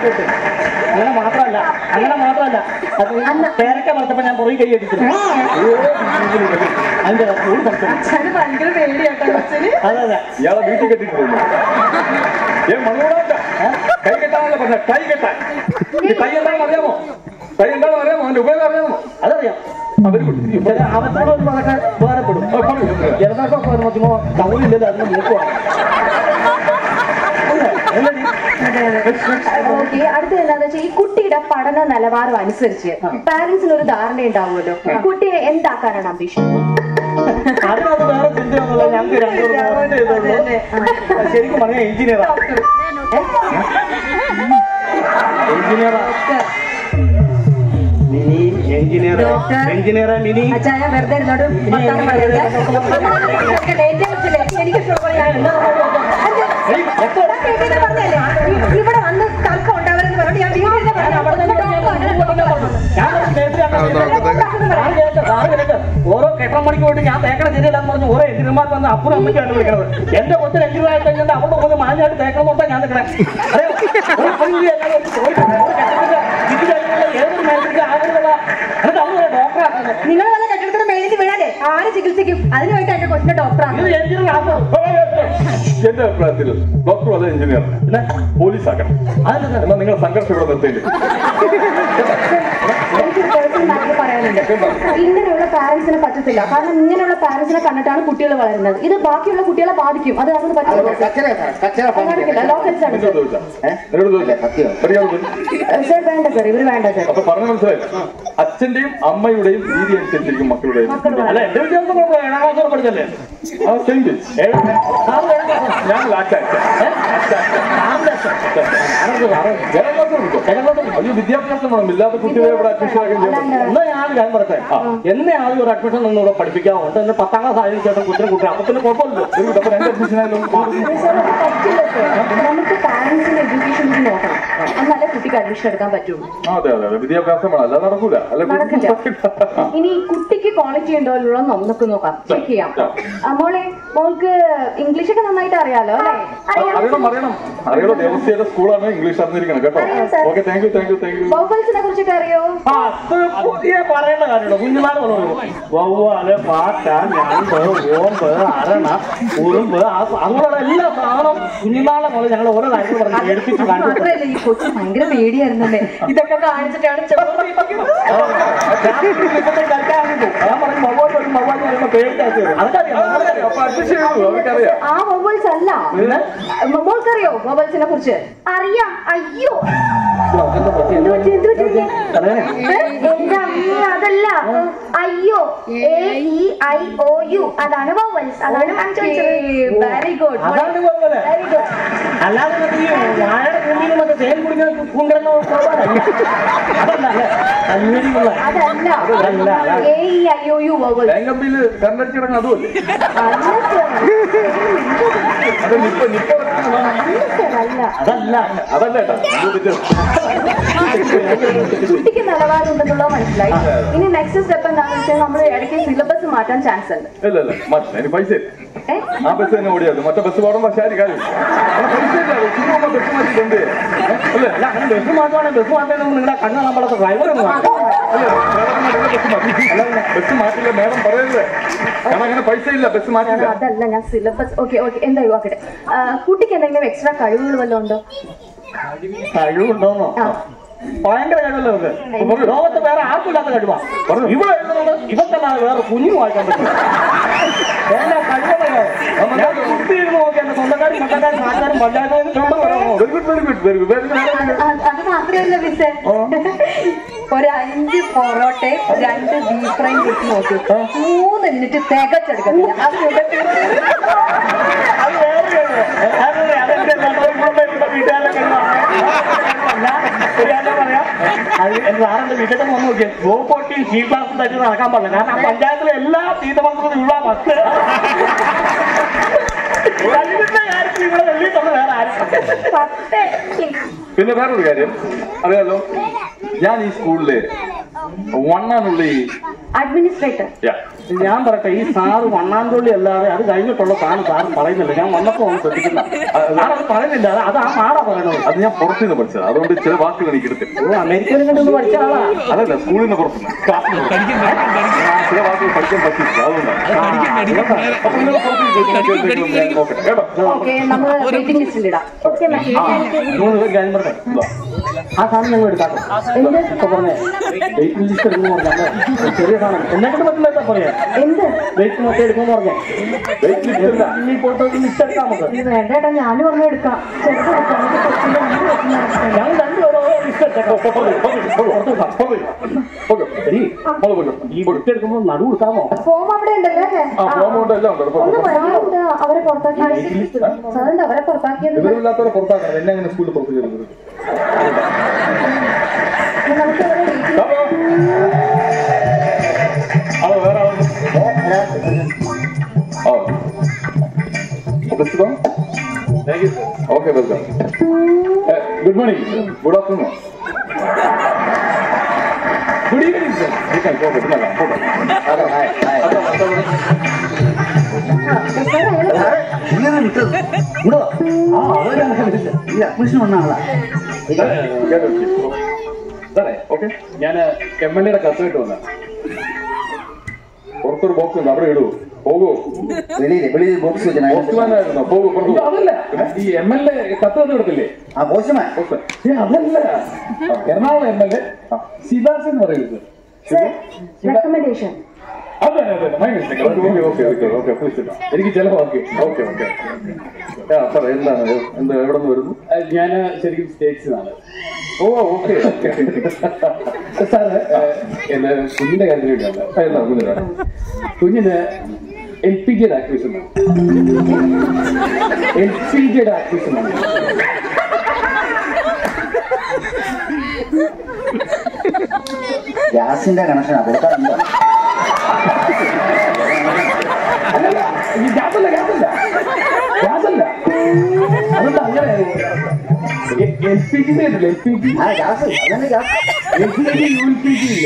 കേട്ട് അങ്ങനെ മാത്രമല്ല അങ്ങനെ മാത്രമല്ല അത് പേരക്ക വളർത്തപ്പോ ഞാൻ പുറകെ കൈ അടിക്കുന്നു അതിന്റെ ഒരു സംശയം അച്ഛന് ഭയങ്കര പേടിയാട്ടോ കൊച്ചിന് അതെ അതെ ഇയാളെ വീട്ടിൽ കെട്ടിട്ടുണ്ട് ഏ മണ്ണൂടാണ്ട കൈ കെട്ടാനല്ല പറഞ്ഞ കൈ കെട്ടാൻ ഈ കൈ എന്താണെന്ന് അറിയാമോ കൈ എന്താണെന്ന് അറിയാമോ അതിന്റെ ഉപയോഗം അറിയാമോ അതറിയാം ചില അവത്തോട് ഒരു പറഞ്ഞാൽ ഉപകാരപ്പെടും ജലദോഷമൊക്കെ വരുമ്പോ ടൗണില്ലല്ലോ അതിന് മൂക്കുവാണ് ഓക്കെ അടുത്ത എന്താന്ന് വെച്ചാൽ ഈ കുട്ടിയുടെ പഠന നിലവാരം അനുസരിച്ച് പാരന്റ്സിന് ഒരു ധാരണ ഉണ്ടാവുമല്ലോ കുട്ടിയെ എന്താക്കാനാണ് അംബീഷൻ അതിനകത്ത് വേറെ ചിന്തയൊന്നുമില്ല ഞങ്ങൾക്ക് രണ്ടുപേരും ചെയ്തുള്ളൂ ശരിക്കും പറഞ്ഞാൽ എഞ്ചിനീയറാ എഞ്ചിനീയറാ മിനി എഞ്ചിനീയർ എഞ്ചിനീയർ മിനി അച്ഛായ വെറുതെ ഇരുന്നോട്ട് വർത്താനം പറയരുത്. ഒക്കെ late ആയിട്ടില്ലേ? എനിക്ക് ഇഷ്ടംപോലെ ഞാൻ എന്താ ഇവിടെ കേട്ടിട്ട് പറഞ്ഞതല്ലേ? ഇ- ഇവിടെ വന്ന് തർക്കം ഉണ്ടാവരുതെന്ന് പറഞ്ഞിട്ട് ഞാൻ വീട്ടിൽ ഇരുന്ന് പറഞ്ഞു. അവിടെ നിന്ന് ഡോക്ടർ അങ്ങനെ ഡോക്ടർ പറഞ്ഞു. ഓരോ കെട്ടം മണിക്ക് പോയിട്ട് ഞാൻ തേക്കണ ശരിയല്ലെന്ന് പറഞ്ഞ് ഓരോ എഞ്ചിനീയർമാർ വന്ന് അപ്പുറം അമ്മയ്ക്കാണ് വിളിക്കണത് എന്റെ കൊച്ചിന് എഞ്ചിനീയർ ആയി കഴിഞ്ഞാൽ അവിടെ കൊണ്ട് മാഞ്ഞായിട്ട് തേക്കണം നോക്കാൻ ഞാൻ നിൽക്കണേ അറിയോ? ഒരു പണിയില്ല, അല്ലാതെ ഒരു ചോദിച്ചില്ല, ഒരു കെട്ടിടത്തിന്റെ ഇത് കഴിഞ്ഞുള്ള ഏതൊരു മേഖലയ്ക്ക് ആഗ്രഹമുള്ള എന്നിട്ട് അവര് പറയാം, ഡോക്ടറാക്കുന്നത് നിങ്ങൾ വല്ല കെട്ടിടത്തിന് മേലിൽ വീഴാതെ ആര് ചികിത്സിക്കും അതിന് വേണ്ടി എന്റെ കൊച്ചിന്റെ ഡോക്ടറാണ് ഇത് എഞ്ചിനീയർ ആക്കണം എന്റെ അഭിപ്രായത്തിൽ ഡോക്ടർ അല്ല എഞ്ചിനീയർ പോലീസ് ആക്കണം എന്നാൽ നിങ്ങൾ സംഘർഷം ഇവിടെ നിർത്തിയില്ല എനിക്കൊരു പേഴ്സണൽ മാറ്റർ പറയാനുണ്ട് ഇങ്ങനെയുള്ള പാരന്റ്സിനെ പറ്റത്തില്ല കാരണം ഇങ്ങനെയുള്ള പാരന്റ്സിനെ കണ്ടിട്ടാണ് കുട്ടികൾ വളരുന്നത് ഇത് ബാക്കിയുള്ള കുട്ടികളെ ബാധിക്കും അത് നമുക്ക് പറ്റില്ല ലോക്കൽസ് ആണ് എന്നോട് ചോദിച്ചാ എന്നോട് ചോദിച്ചാ പഠിക്കാതെ പോയി. സർ വേണ്ട സർ ഇവര് വേണ്ട സർ അപ്പൊ പറഞ്ഞു മനസ്സിലായില്ല അച്ഛന്റെയും അമ്മയുടെയും രീതി അനുസരിച്ചിരിക്കും മക്കളുടെയും അല്ല എന്റെ വിദ്യാഭ്യാസം കുഴപ്പമില്ല. ഏഴാം ക്ലാസ് വരെ പഠിച്ചല്ലേ ആ സെയിം ബിൽ സാറ് ഏഴാം ക്ലാസ് ഞാൻ ലാറ്റാ അയ്യോ വിദ്യാഭ്യാസം വേണം ഇല്ലാത്ത കുട്ടികളെ ഇവിടെ അഡ്മിഷൻ ആക്കാൻ ചെയ്യാൻ പറ്റില്ല. എന്നാ ഞാൻ ഞാൻ പറയട്ടെ എന്നെ ആദ്യം ഒരു അഡ്മിഷൻ നിന്ന് ഇവിടെ പഠിപ്പിക്കാമോ എന്നിട്ട് എന്നെ പത്താം ക്ലാസ് ആയതിനു ശേഷം കുട്ടിനെ കുട്ടി അപ്പൊ പിന്നെ കുഴപ്പമില്ലല്ലോ ഒരു കുട്ടി അപ്പൊ രണ്ട് അഡ്മിഷൻ ആയാലും സർ അത് പറ്റില്ല സർ നമുക്ക് പാരന്റ്സിന്റെ എഡ്യൂക്കേഷൻ കൂടി നോക്കണം എന്നാലേ കുട്ടിക്ക് അഡ്മിഷൻ എടുക്കാൻ പറ്റുള്ളൂ ആ, അതെ അതെ അതെ വിദ്യാഭ്യാസം വേണം അല്ലാതെ നടക്കൂല അല്ല നടക്കില്ല ഇനി കുട്ടിക്ക് ക്വാളിറ്റി ഉണ്ടോ ഇല്ലയോ എന്ന് നമുക്ക് നോക്കാം ചെക്ക് ചെയ്യാം ആ, മോളെ മോൾക്ക് ഇംഗ്ലീഷ് ഒക്കെ നന്നായിട്ട് അറിയാലോ അല്ലേ അറിയണം അറിയണം അറിയണോ ദേവസ്വയുടെ സ്കൂളാണ് ഇംഗ്ലീഷ് അറിഞ്ഞിരിക്കണം കേട്ടോ അറിയാം, sir. Okay thank you thank you thank you വൗവൽസിനെ കുറിച്ചൊക്കെ അറിയോ ആ, അത് പുതിയ പറയേണ്ട കാര്യമുള്ളൂ കുഞ്ഞുനാൾ പറഞ്ഞു വവ്വാല് പാറ്റ ഞണ്ട് ഓമ്പ് അരണ ഉറുമ്പ് ആ- അങ്ങനെയുള്ള എല്ലാ സാധനവും കുഞ്ഞുനാളെ മുതൽ ഞങ്ങൾ ഓരോ കാര്യങ്ങൾ പറഞ്ഞ് എടുപ്പിച്ച് കാണിച്ചു മാത്രല്ല ഈ കൊച്ചു ഭയങ്കര പേടിയായിരുന്നല്ലേ ഇതൊക്കെ കാണിച്ചിട്ടാണ് ചോറ് തീറ്റിക്കുന്നത്. ഞാൻ പറഞ്ഞു വവ്വാല് വരും വവ്വാല് വരുമ്പോ പേടിക്കാത്ത അതൊക്കെ അറിയാം അപ്പൊ അഡ്മിഷൻ ചെയ്തു അവർക്കറിയാം ആ മൊബൈൽസ് അല്ല മോൾക്കറിയോ മൊബൈൽസിനെ കുറിച്ച് അറിയാം അയ്യോ എന്ത് പറ്റി, എന്ത് പറ്റി? ഏ? എന്റെ അമ്മ അതല്ല അയ്യോ A E I O U അതാണ് വോവൽസ് അതാണ് ഞാൻ ചോദിച്ചത് വെരി ഗുഡ് അതാണ് കുഴപ്പമില്ല വെരി ഗുഡ് അല്ലാതെ മറ്റേ ഈ വാഴയുടെ കുണ്ടിയിൽ മറ്റേ തേൻ കുടിക്കുന്ന കുണ്ടിരുന്ന അതല്ല അല്ലേ കഞ്ഞേരിയുള്ള അതല്ല അതല്ല അതാണ്. A E I O U vowels തേങ്കമ്പിയിൽ കണ്ടടിച്ച് കിടങ്ങ അതുമല്ലേ അല്ല സർ അത് നിപ്പ നിപ്പ അല്ല സർ അല്ല അതല്ല അതല്ല ഏട്ടാ ഇത് തെറ്റ്. കുട്ടിക്ക് നിലവാരം ഉണ്ടെന്നുള്ളത് മനസ്സിലായി ഇനി നെക്സ്റ്റ് സ്റ്റെപ്പ് എന്താണെന്ന് വെച്ചാൽ നമ്മൾ ഇടയ്ക്ക് സിലബസ് മാറ്റാൻ ചാൻസ് ഉണ്ട് ഇല്ല ഇല്ല മാറ്റില്ല അതിന് പൈസ ഇല്ല. ഏ? ആ ബസ് തന്നെ ഓടിയത് മറ്റേ ബസ് പോകണം പക്ഷേ ആരും കാര്യം അവിടെ പൈസ ഇല്ല ചുമ്മാ ബസ് മാറ്റിട്ടുണ്ട് അല്ലേ അല്ല അങ്ങനെ ബസ് മാറ്റുവാണെങ്കിൽ ബസ് മാറ്റാൻ നിങ്ങളുടെ കണ്ണ് നമ്മളൊക്കെ ഡ്രൈവർ ഒന്ന് മാറ്റും അല്ലേ മേഡം ബസ് മാറ്റി അല്ല ബസ് മാറ്റില്ല മേഡം പറയരുത് കാരണം അങ്ങനെ പൈസ ഇല്ല ബസ് മാറ്റില്ല അതല്ല ഞാൻ സിലബസ് ഓക്കെ ഓക്കെ എന്തായാലും ആക്കട്ടെ ആ, കുട്ടിക്ക് എന്തെങ്കിലും എക്സ്ട്രാ കഴിവുകൾ വല്ലതും ഉണ്ടോ കഴിവുണ്ടോന്നോ ഭയങ്കര കഴിവല്ലേ നമുക്ക് ലോകത്ത് വേറെ ആർക്കില്ലാത്ത കഴിവാ ഇവിടെ എഴുതുന്നത് ഇവക്കല്ലാതെ വേറെ കുഞ്ഞു വായിക്കാൻ പറ്റും എല്ലാ കഴിവുകളോ ഞാൻ കുത്തിയിരുന്ന് നോക്കി എന്റെ സ്വന്തക്കാരും മക്കാരും നാട്ടുകാരും പഞ്ചായത്തും very good very good very good very good ആ, അത് മാത്രമല്ല മിസ്സേ ഒരു അഞ്ച് പൊറോട്ടയും രണ്ട് ബീഫ് ഫ്രൈയും കിട്ടി നോക്കി മൂന്ന് മിനിറ്റ് തികച്ചെടുക്കത്തില്ല അത് ഇവിടെ അത് വേറെ കഴിവ്. അതെ, അതെന്റെ സന്തോഷം ഇവിടെ വീട്ടുകാരെ ശരിയാണോ പറയാം അത് എന്റെ സാറിന്റെ വീട്ടിൽ വന്ന് നോക്കിയാൽ ഗോപോട്ടിയും സീ ക്ലാസും തട്ടി നടക്കാൻ പാടില്ല കാരണം ആ പഞ്ചായത്തിലെ എല്ലാ തീരുമാനത്തിലും ഇവിടെ ഫസ്റ്റ് കഴിവിന്റെ കാര്യത്തിൽ ഇവിടെ വെള്ളിയിട്ടുള്ള വേറെ ആരും പത്ത് പിന്നെ വേറൊരു കാര്യം അറിയാലോ ഞാൻ ഈ സ്കൂളില് വണ്ണാനുള്ള ഈ അഡ്മിനിസ്ട്രേറ്റർ ഞാൻ പറയട്ടെ ഈ സാറ് വണ്ണാൻകൊള്ളി അല്ലാതെ അത് കഴിഞ്ഞിട്ടുള്ള സാറ് സാറ് പറയുന്നില്ല ഞാൻ വന്നപ്പോ ഒന്ന് ശ്രദ്ധിക്കുന്ന സാറത് പറയുന്നില്ല അത് അത് ആ സാറാ പറയണത് അത് ഞാൻ പുറത്തു നിന്ന് പഠിച്ചത് അതുകൊണ്ട് ചില വാക്കുകൾ എനിക്ക് എടുത്തില്ല ഓ അമേരിക്കയിൽ കണ്ടൊന്ന് പഠിച്ച ആളാ അതല്ല സ്കൂളിൽ നിന്ന് പുറത്തുനിന്ന് ക്ലാസ്സിൽ നിന്ന്. ആ, ചില വാക്കുകൾ പഠിക്കാൻ പറ്റില്ല അതുകൊണ്ടാണ് അപ്പൊ നിങ്ങൾ പുറത്ത് ഇരുന്ന് ഞാൻ നോക്കട്ടെ കേട്ടോ ഓക്കെ നമ്മൾ വെയിറ്റിംഗ് ലിസ്റ്റിൽ ഇടാം ഓക്കെ മൂന്ന് പേര് കാര്യം പറഞ്ഞേ ഇതാ. ആ സാധനം ഞങ്ങൾ എടുക്കാം ഇപ്പൊ പറഞ്ഞേ വെയിറ്റിംഗ് ലിസ്റ്റ് എടുക്കുന്നു പറഞ്ഞാൽ ചെറിയ സാധനം എന്നെക്കൊണ്ട് പറ്റില്ല എന്താ പറയാ എന്ത് വെയിറ്റ് മൊത്തം എടുക്കുമെന്ന് പറഞ്ഞേ വെയിറ്റ് ലിസ്റ്റ് ഇല്ല ഈ പോയിട്ട് ലിസ്റ്റ് എടുക്കാം നമുക്ക് ഇത് വേണ്ട ഏട്ടാ ഞാനും പറഞ്ഞു എടുക്കാം ചെറുത് എടുക്കാം നമുക്ക് കൊച്ചിന്റെ രണ്ട് കൊച്ചിന്റെ അവസ്ഥയാണ്. ഞങ്ങൾ രണ്ടുപേരും ലിസ്റ്റ് എടുത്തേക്കാം ഈ ലിസ്റ്റ് എടുക്കുമ്പോൾ നടു കൊടുക്കാമോ ഫോം അവിടെ ഉണ്ടല്ലോ അല്ലേ ആ പ്രോമോട്ട് എല്ലാം ഉണ്ട് ഒന്ന് പറയാനുണ്ട് അവരെ പുറത്താക്കിയത് സാറുണ്ട് അവരെ പുറത്താക്കിയത് വിവരമില്ലാത്തവരെ പുറത്താക്കണം എന്നെ അങ്ങനെ സ്കൂളിൽ പുറത്ത് കയറുന്നത് നമുക്ക് അവരെ അത് വേറെ ആളൊന്നും ആ പ്രസിദ്ധം thank you okay welcome good morning good afternoon good evening sir you can go good നല്ലതാണ് പോട്ടെ സാറേ ഓക്കെ ഞാൻ എം എൽ എയുടെ കത്തുമായിട്ട് വന്ന പുറത്തൊരു ബോക്സ് ഉണ്ട് അവിടെ ഇടൂ പോകൂ വെളിയിൽ വെളിയിൽ ബോക്സ് പോസ്റ്റ്മാനായിരുന്നോ പോകൂ പുറത്തു അതല്ല ഈ എം എൽ എ കത്ത് തന്നു കൊടുത്തില്ലേ ആ പോസ്റ്റ്മാൻ ഏ, അതല്ല എറണാകുളം എം എൽ എ ശിവാസ് എന്ന് പറയുന്നത് റെക്കമെൻഡേഷൻ അതെ അതെ my mistake okay okay okay okay please എനിക്ക് ചിലവാക്കി ഓക്കെ ഓക്കെ ആ സാർ എന്താണ് എന്ത് എവിടെ നിന്ന് വരുന്നു ഞാൻ ശരിക്കും സ്റ്റേറ്റ്സ് ആണ് ഓ ഓക്കെ ഓക്കെ സാറ് എന്റെ കുഞ്ഞിന്റെ കാര്യത്തിന് വേണ്ടിയാണ് എന്താ കുഞ്ഞിനാണ് കുഞ്ഞിന് എൽ പി ജിയുടെ ആക്ടിവിഷൻ ആണ് എൽ പി ജിയുടെ ആക്ടിവിഷൻ ആണ് ഗ്യാസിന്റെ കണക്ഷനാ കൊടുക്കാറുണ്ടോ അല്ലല്ല ഈ ഗ്യാസല്ല ഗ്യാസല്ല ഗ്യാസല്ല അതുകൊണ്ട് അങ്ങനെ L P G L P G ആ ഗ്യാസ് അതന്നെ ഗ്യാസ് എൽ പി ജി യു എൽ പി ജി ഇല്ലേ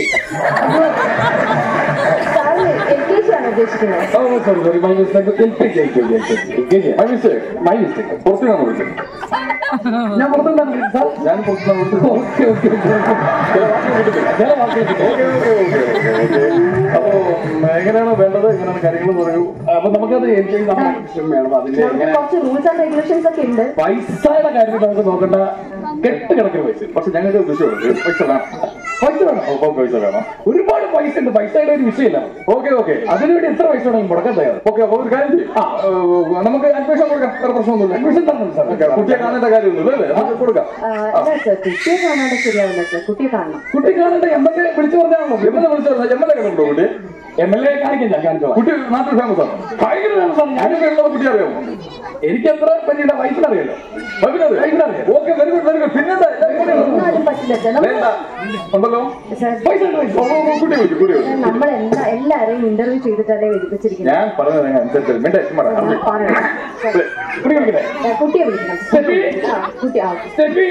സാറിന് എൽ കെ ജി ആണ് ഉദ്ദേശിക്കുന്നത് oh sorry sorry my mistake L K G L K G L K G my mistake my mistake പുറത്തുനിന്നാണ് വിളിച്ചത് ഞാൻ പുറത്തുനിന്നാണ് സാർ ഞാൻ പുറത്തുനിന്നാണ് വിളിച്ചത് ഓക്കെ ഓക്കെ ചില വാക്കുകൾ കിട്ടും ഓക്കെ ഓക്കെ ഓക്കെ ഓക്കെ അപ്പോ എങ്ങനെയാണ് വേണ്ടത് എങ്ങനെയാണ് കാര്യങ്ങൾ പറയൂ അപ്പൊ നമുക്കത് എൽ കെ ജി നമ്മുടെ വിഷയം വേണം അതിന്റെ നമുക്ക് എങ്ങനെ കുറച്ച് റൂൾസ് ആൻഡ് റെഗുലേഷൻസ് ഒക്കെ ഉണ്ട് പൈസയുടെ കാര്യത്തിൽ നമുക്ക് നോക്കേണ്ട കെട്ട് കിടക്കുന്ന പൈസ പക്ഷെ ഞങ്ങൾക്ക് വിഷയമുണ്ട് പൈസ വേണം പൈസ വേണം അപ്പൊ പൈസ വേണം ഒരുപാട് പൈസ ഉണ്ട് പൈസയുടെ ഒരു വിഷയമില്ല ഓക്കെ ഓക്കെ അതിനുവേണ്ടി എത്ര പൈസ വേണമെങ്കിൽ മുടക്കാൻ തയ്യാറ് ഓക്കെ അപ്പൊ ഒരു കാര്യം ചെയ്യും ആ. ഏഹ്, നമുക്ക് അഡ്മിഷൻ കൊടുക്കാം വേറെ പ്രശ്നമൊന്നുമില്ല അഡ്മിഷൻ തരണം സാർ ഓക്കെ, കുട്ടിയെ കാണേണ്ട കാര്യമൊന്നുമില്ല അല്ലേ നമുക്ക് കൊടുക്കാം ആ, ഇല്ല സർ കുട്ടിയെ കാണാണ്ട് ശരിയാവില്ല സർ കുട്ടിയെ കാണണം കുട്ടി കാണേണ്ട എം എൽ എ വിളിച്ചു പറഞ്ഞാണല്ലോ എം എൽ എ വിളിച്ചോ എം എൽ എ കണ്ടോ കുട്ടി എം എൽ എ കാണിക്കാൻ ഞാൻ കാണിച്ചോളാം കുട്ടി നാട്ടിൽ ഫേമസ് ആണ് ഭയങ്കര ഫേമസ് ആണ് ഞാൻ ഞാനൊക്കെ ഉള്ളത് കുട്ടി അറിയാമോ എനിക്ക് എത്ര പറ്റിയുടെ വൈഫിനറിയാലോ വൈകിട്ടത് വൈഫിനറിയാം okay very good very good പിന്നെന്താ എന്നാലും പറ്റില്ല സർ നമ്മൾ വേണ്ട ഉണ്ടല്ലോ സർ പൈസ ഉണ്ട്, പൈസ ഓ, ഓ, ഓ, കുട്ടി വിളിച്ചു കുട്ടി വിളിച്ചു നമ്മൾ എല്ലാ എല്ലാരെയും ഇന്റർവ്യൂ ചെയ്തിട്ടല്ലേ വിധിപ്പിച്ചിരിക്കുന്നത് ഞാൻ പറഞ്ഞത് അനുസരിച്ച് മിണ്ടേ ചുമ്മാ ഞാൻ പറയണം സർ, കുട്ടി വിളിക്കണേ ആ, കുട്ടിയെ വിളിക്കണം സ്റ്റെഫി ആ കുട്ടി ആ സ്റ്റെഫി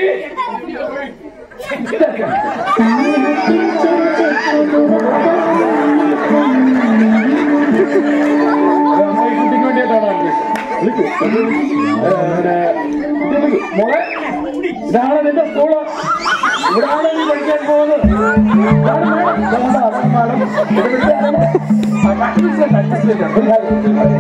അമ്മ ഈ കുട്ടിക്ക് വേണ്ടിയിട്ടാണ് അന്വേഷിച്ചത്. വിളിക്കൂ. ഏ, ഇത് വിളിക്കൂ. മോളെ ഇതാണ് നിന്റെ സ്കൂള് ഇവിടാണ് നീ പഠിക്കാൻ പോകുന്നത് ഇതാണ് മാഡം. ഇതാണ് അതാണ് മാഡം. ഇത് വിളിച്ചാണ്. ആ, കട്ടിലില്ല, കട്ടിലില്ല. ഒരു കാര്യം.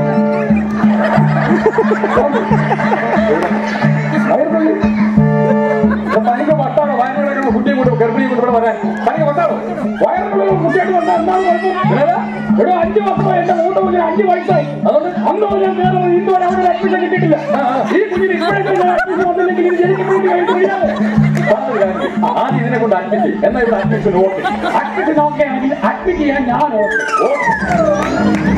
വയറുപള്ളി. ഇത് പനിക്ക് വട്ടാണോ വയറുള്ള കുട്ടിയും കൂടെ ഗർഭിണിയും കൂടെ ഇവിടെ വരാൻ പനിക്ക് വട്ടാണോ വയറുള്ള കുട്ടിയായിട്ട് വന്നാൽ എന്താണ് കുഴപ്പം ഇല്ലല്ലോ? ഇവിടെ അഞ്ച് വർഷമായി എന്റെ മൂത്ത കുഞ്ഞിന് അഞ്ച് വയസ്സായി അതുകൊണ്ട് അന്ന് മുതൽ വേറെ ഒരു ഇന്നുവരെ അവിടെ അഡ്മിഷൻ കിട്ടിയിട്ടില്ല ഈ കുഞ്ഞിന് ഇപ്പോഴത്തെ അഡ്മിഷൻ വന്നില്ലെങ്കിൽ ഇത് ജനിക്കുമ്പോഴേക്ക് കഴിയില്ല ആദ്യം ഇതിനെ കൊണ്ട് അഡ്മിറ്റ് ചെയ്യും എന്നാൽ ഇവിടെ അഡ്മിഷൻ ഓക്കെ അഡ്മിഷൻ ഓക്കെ ആണെങ്കിൽ അഡ്മിറ്റ് ചെയ്യാൻ ഞാൻ ഓക്കെ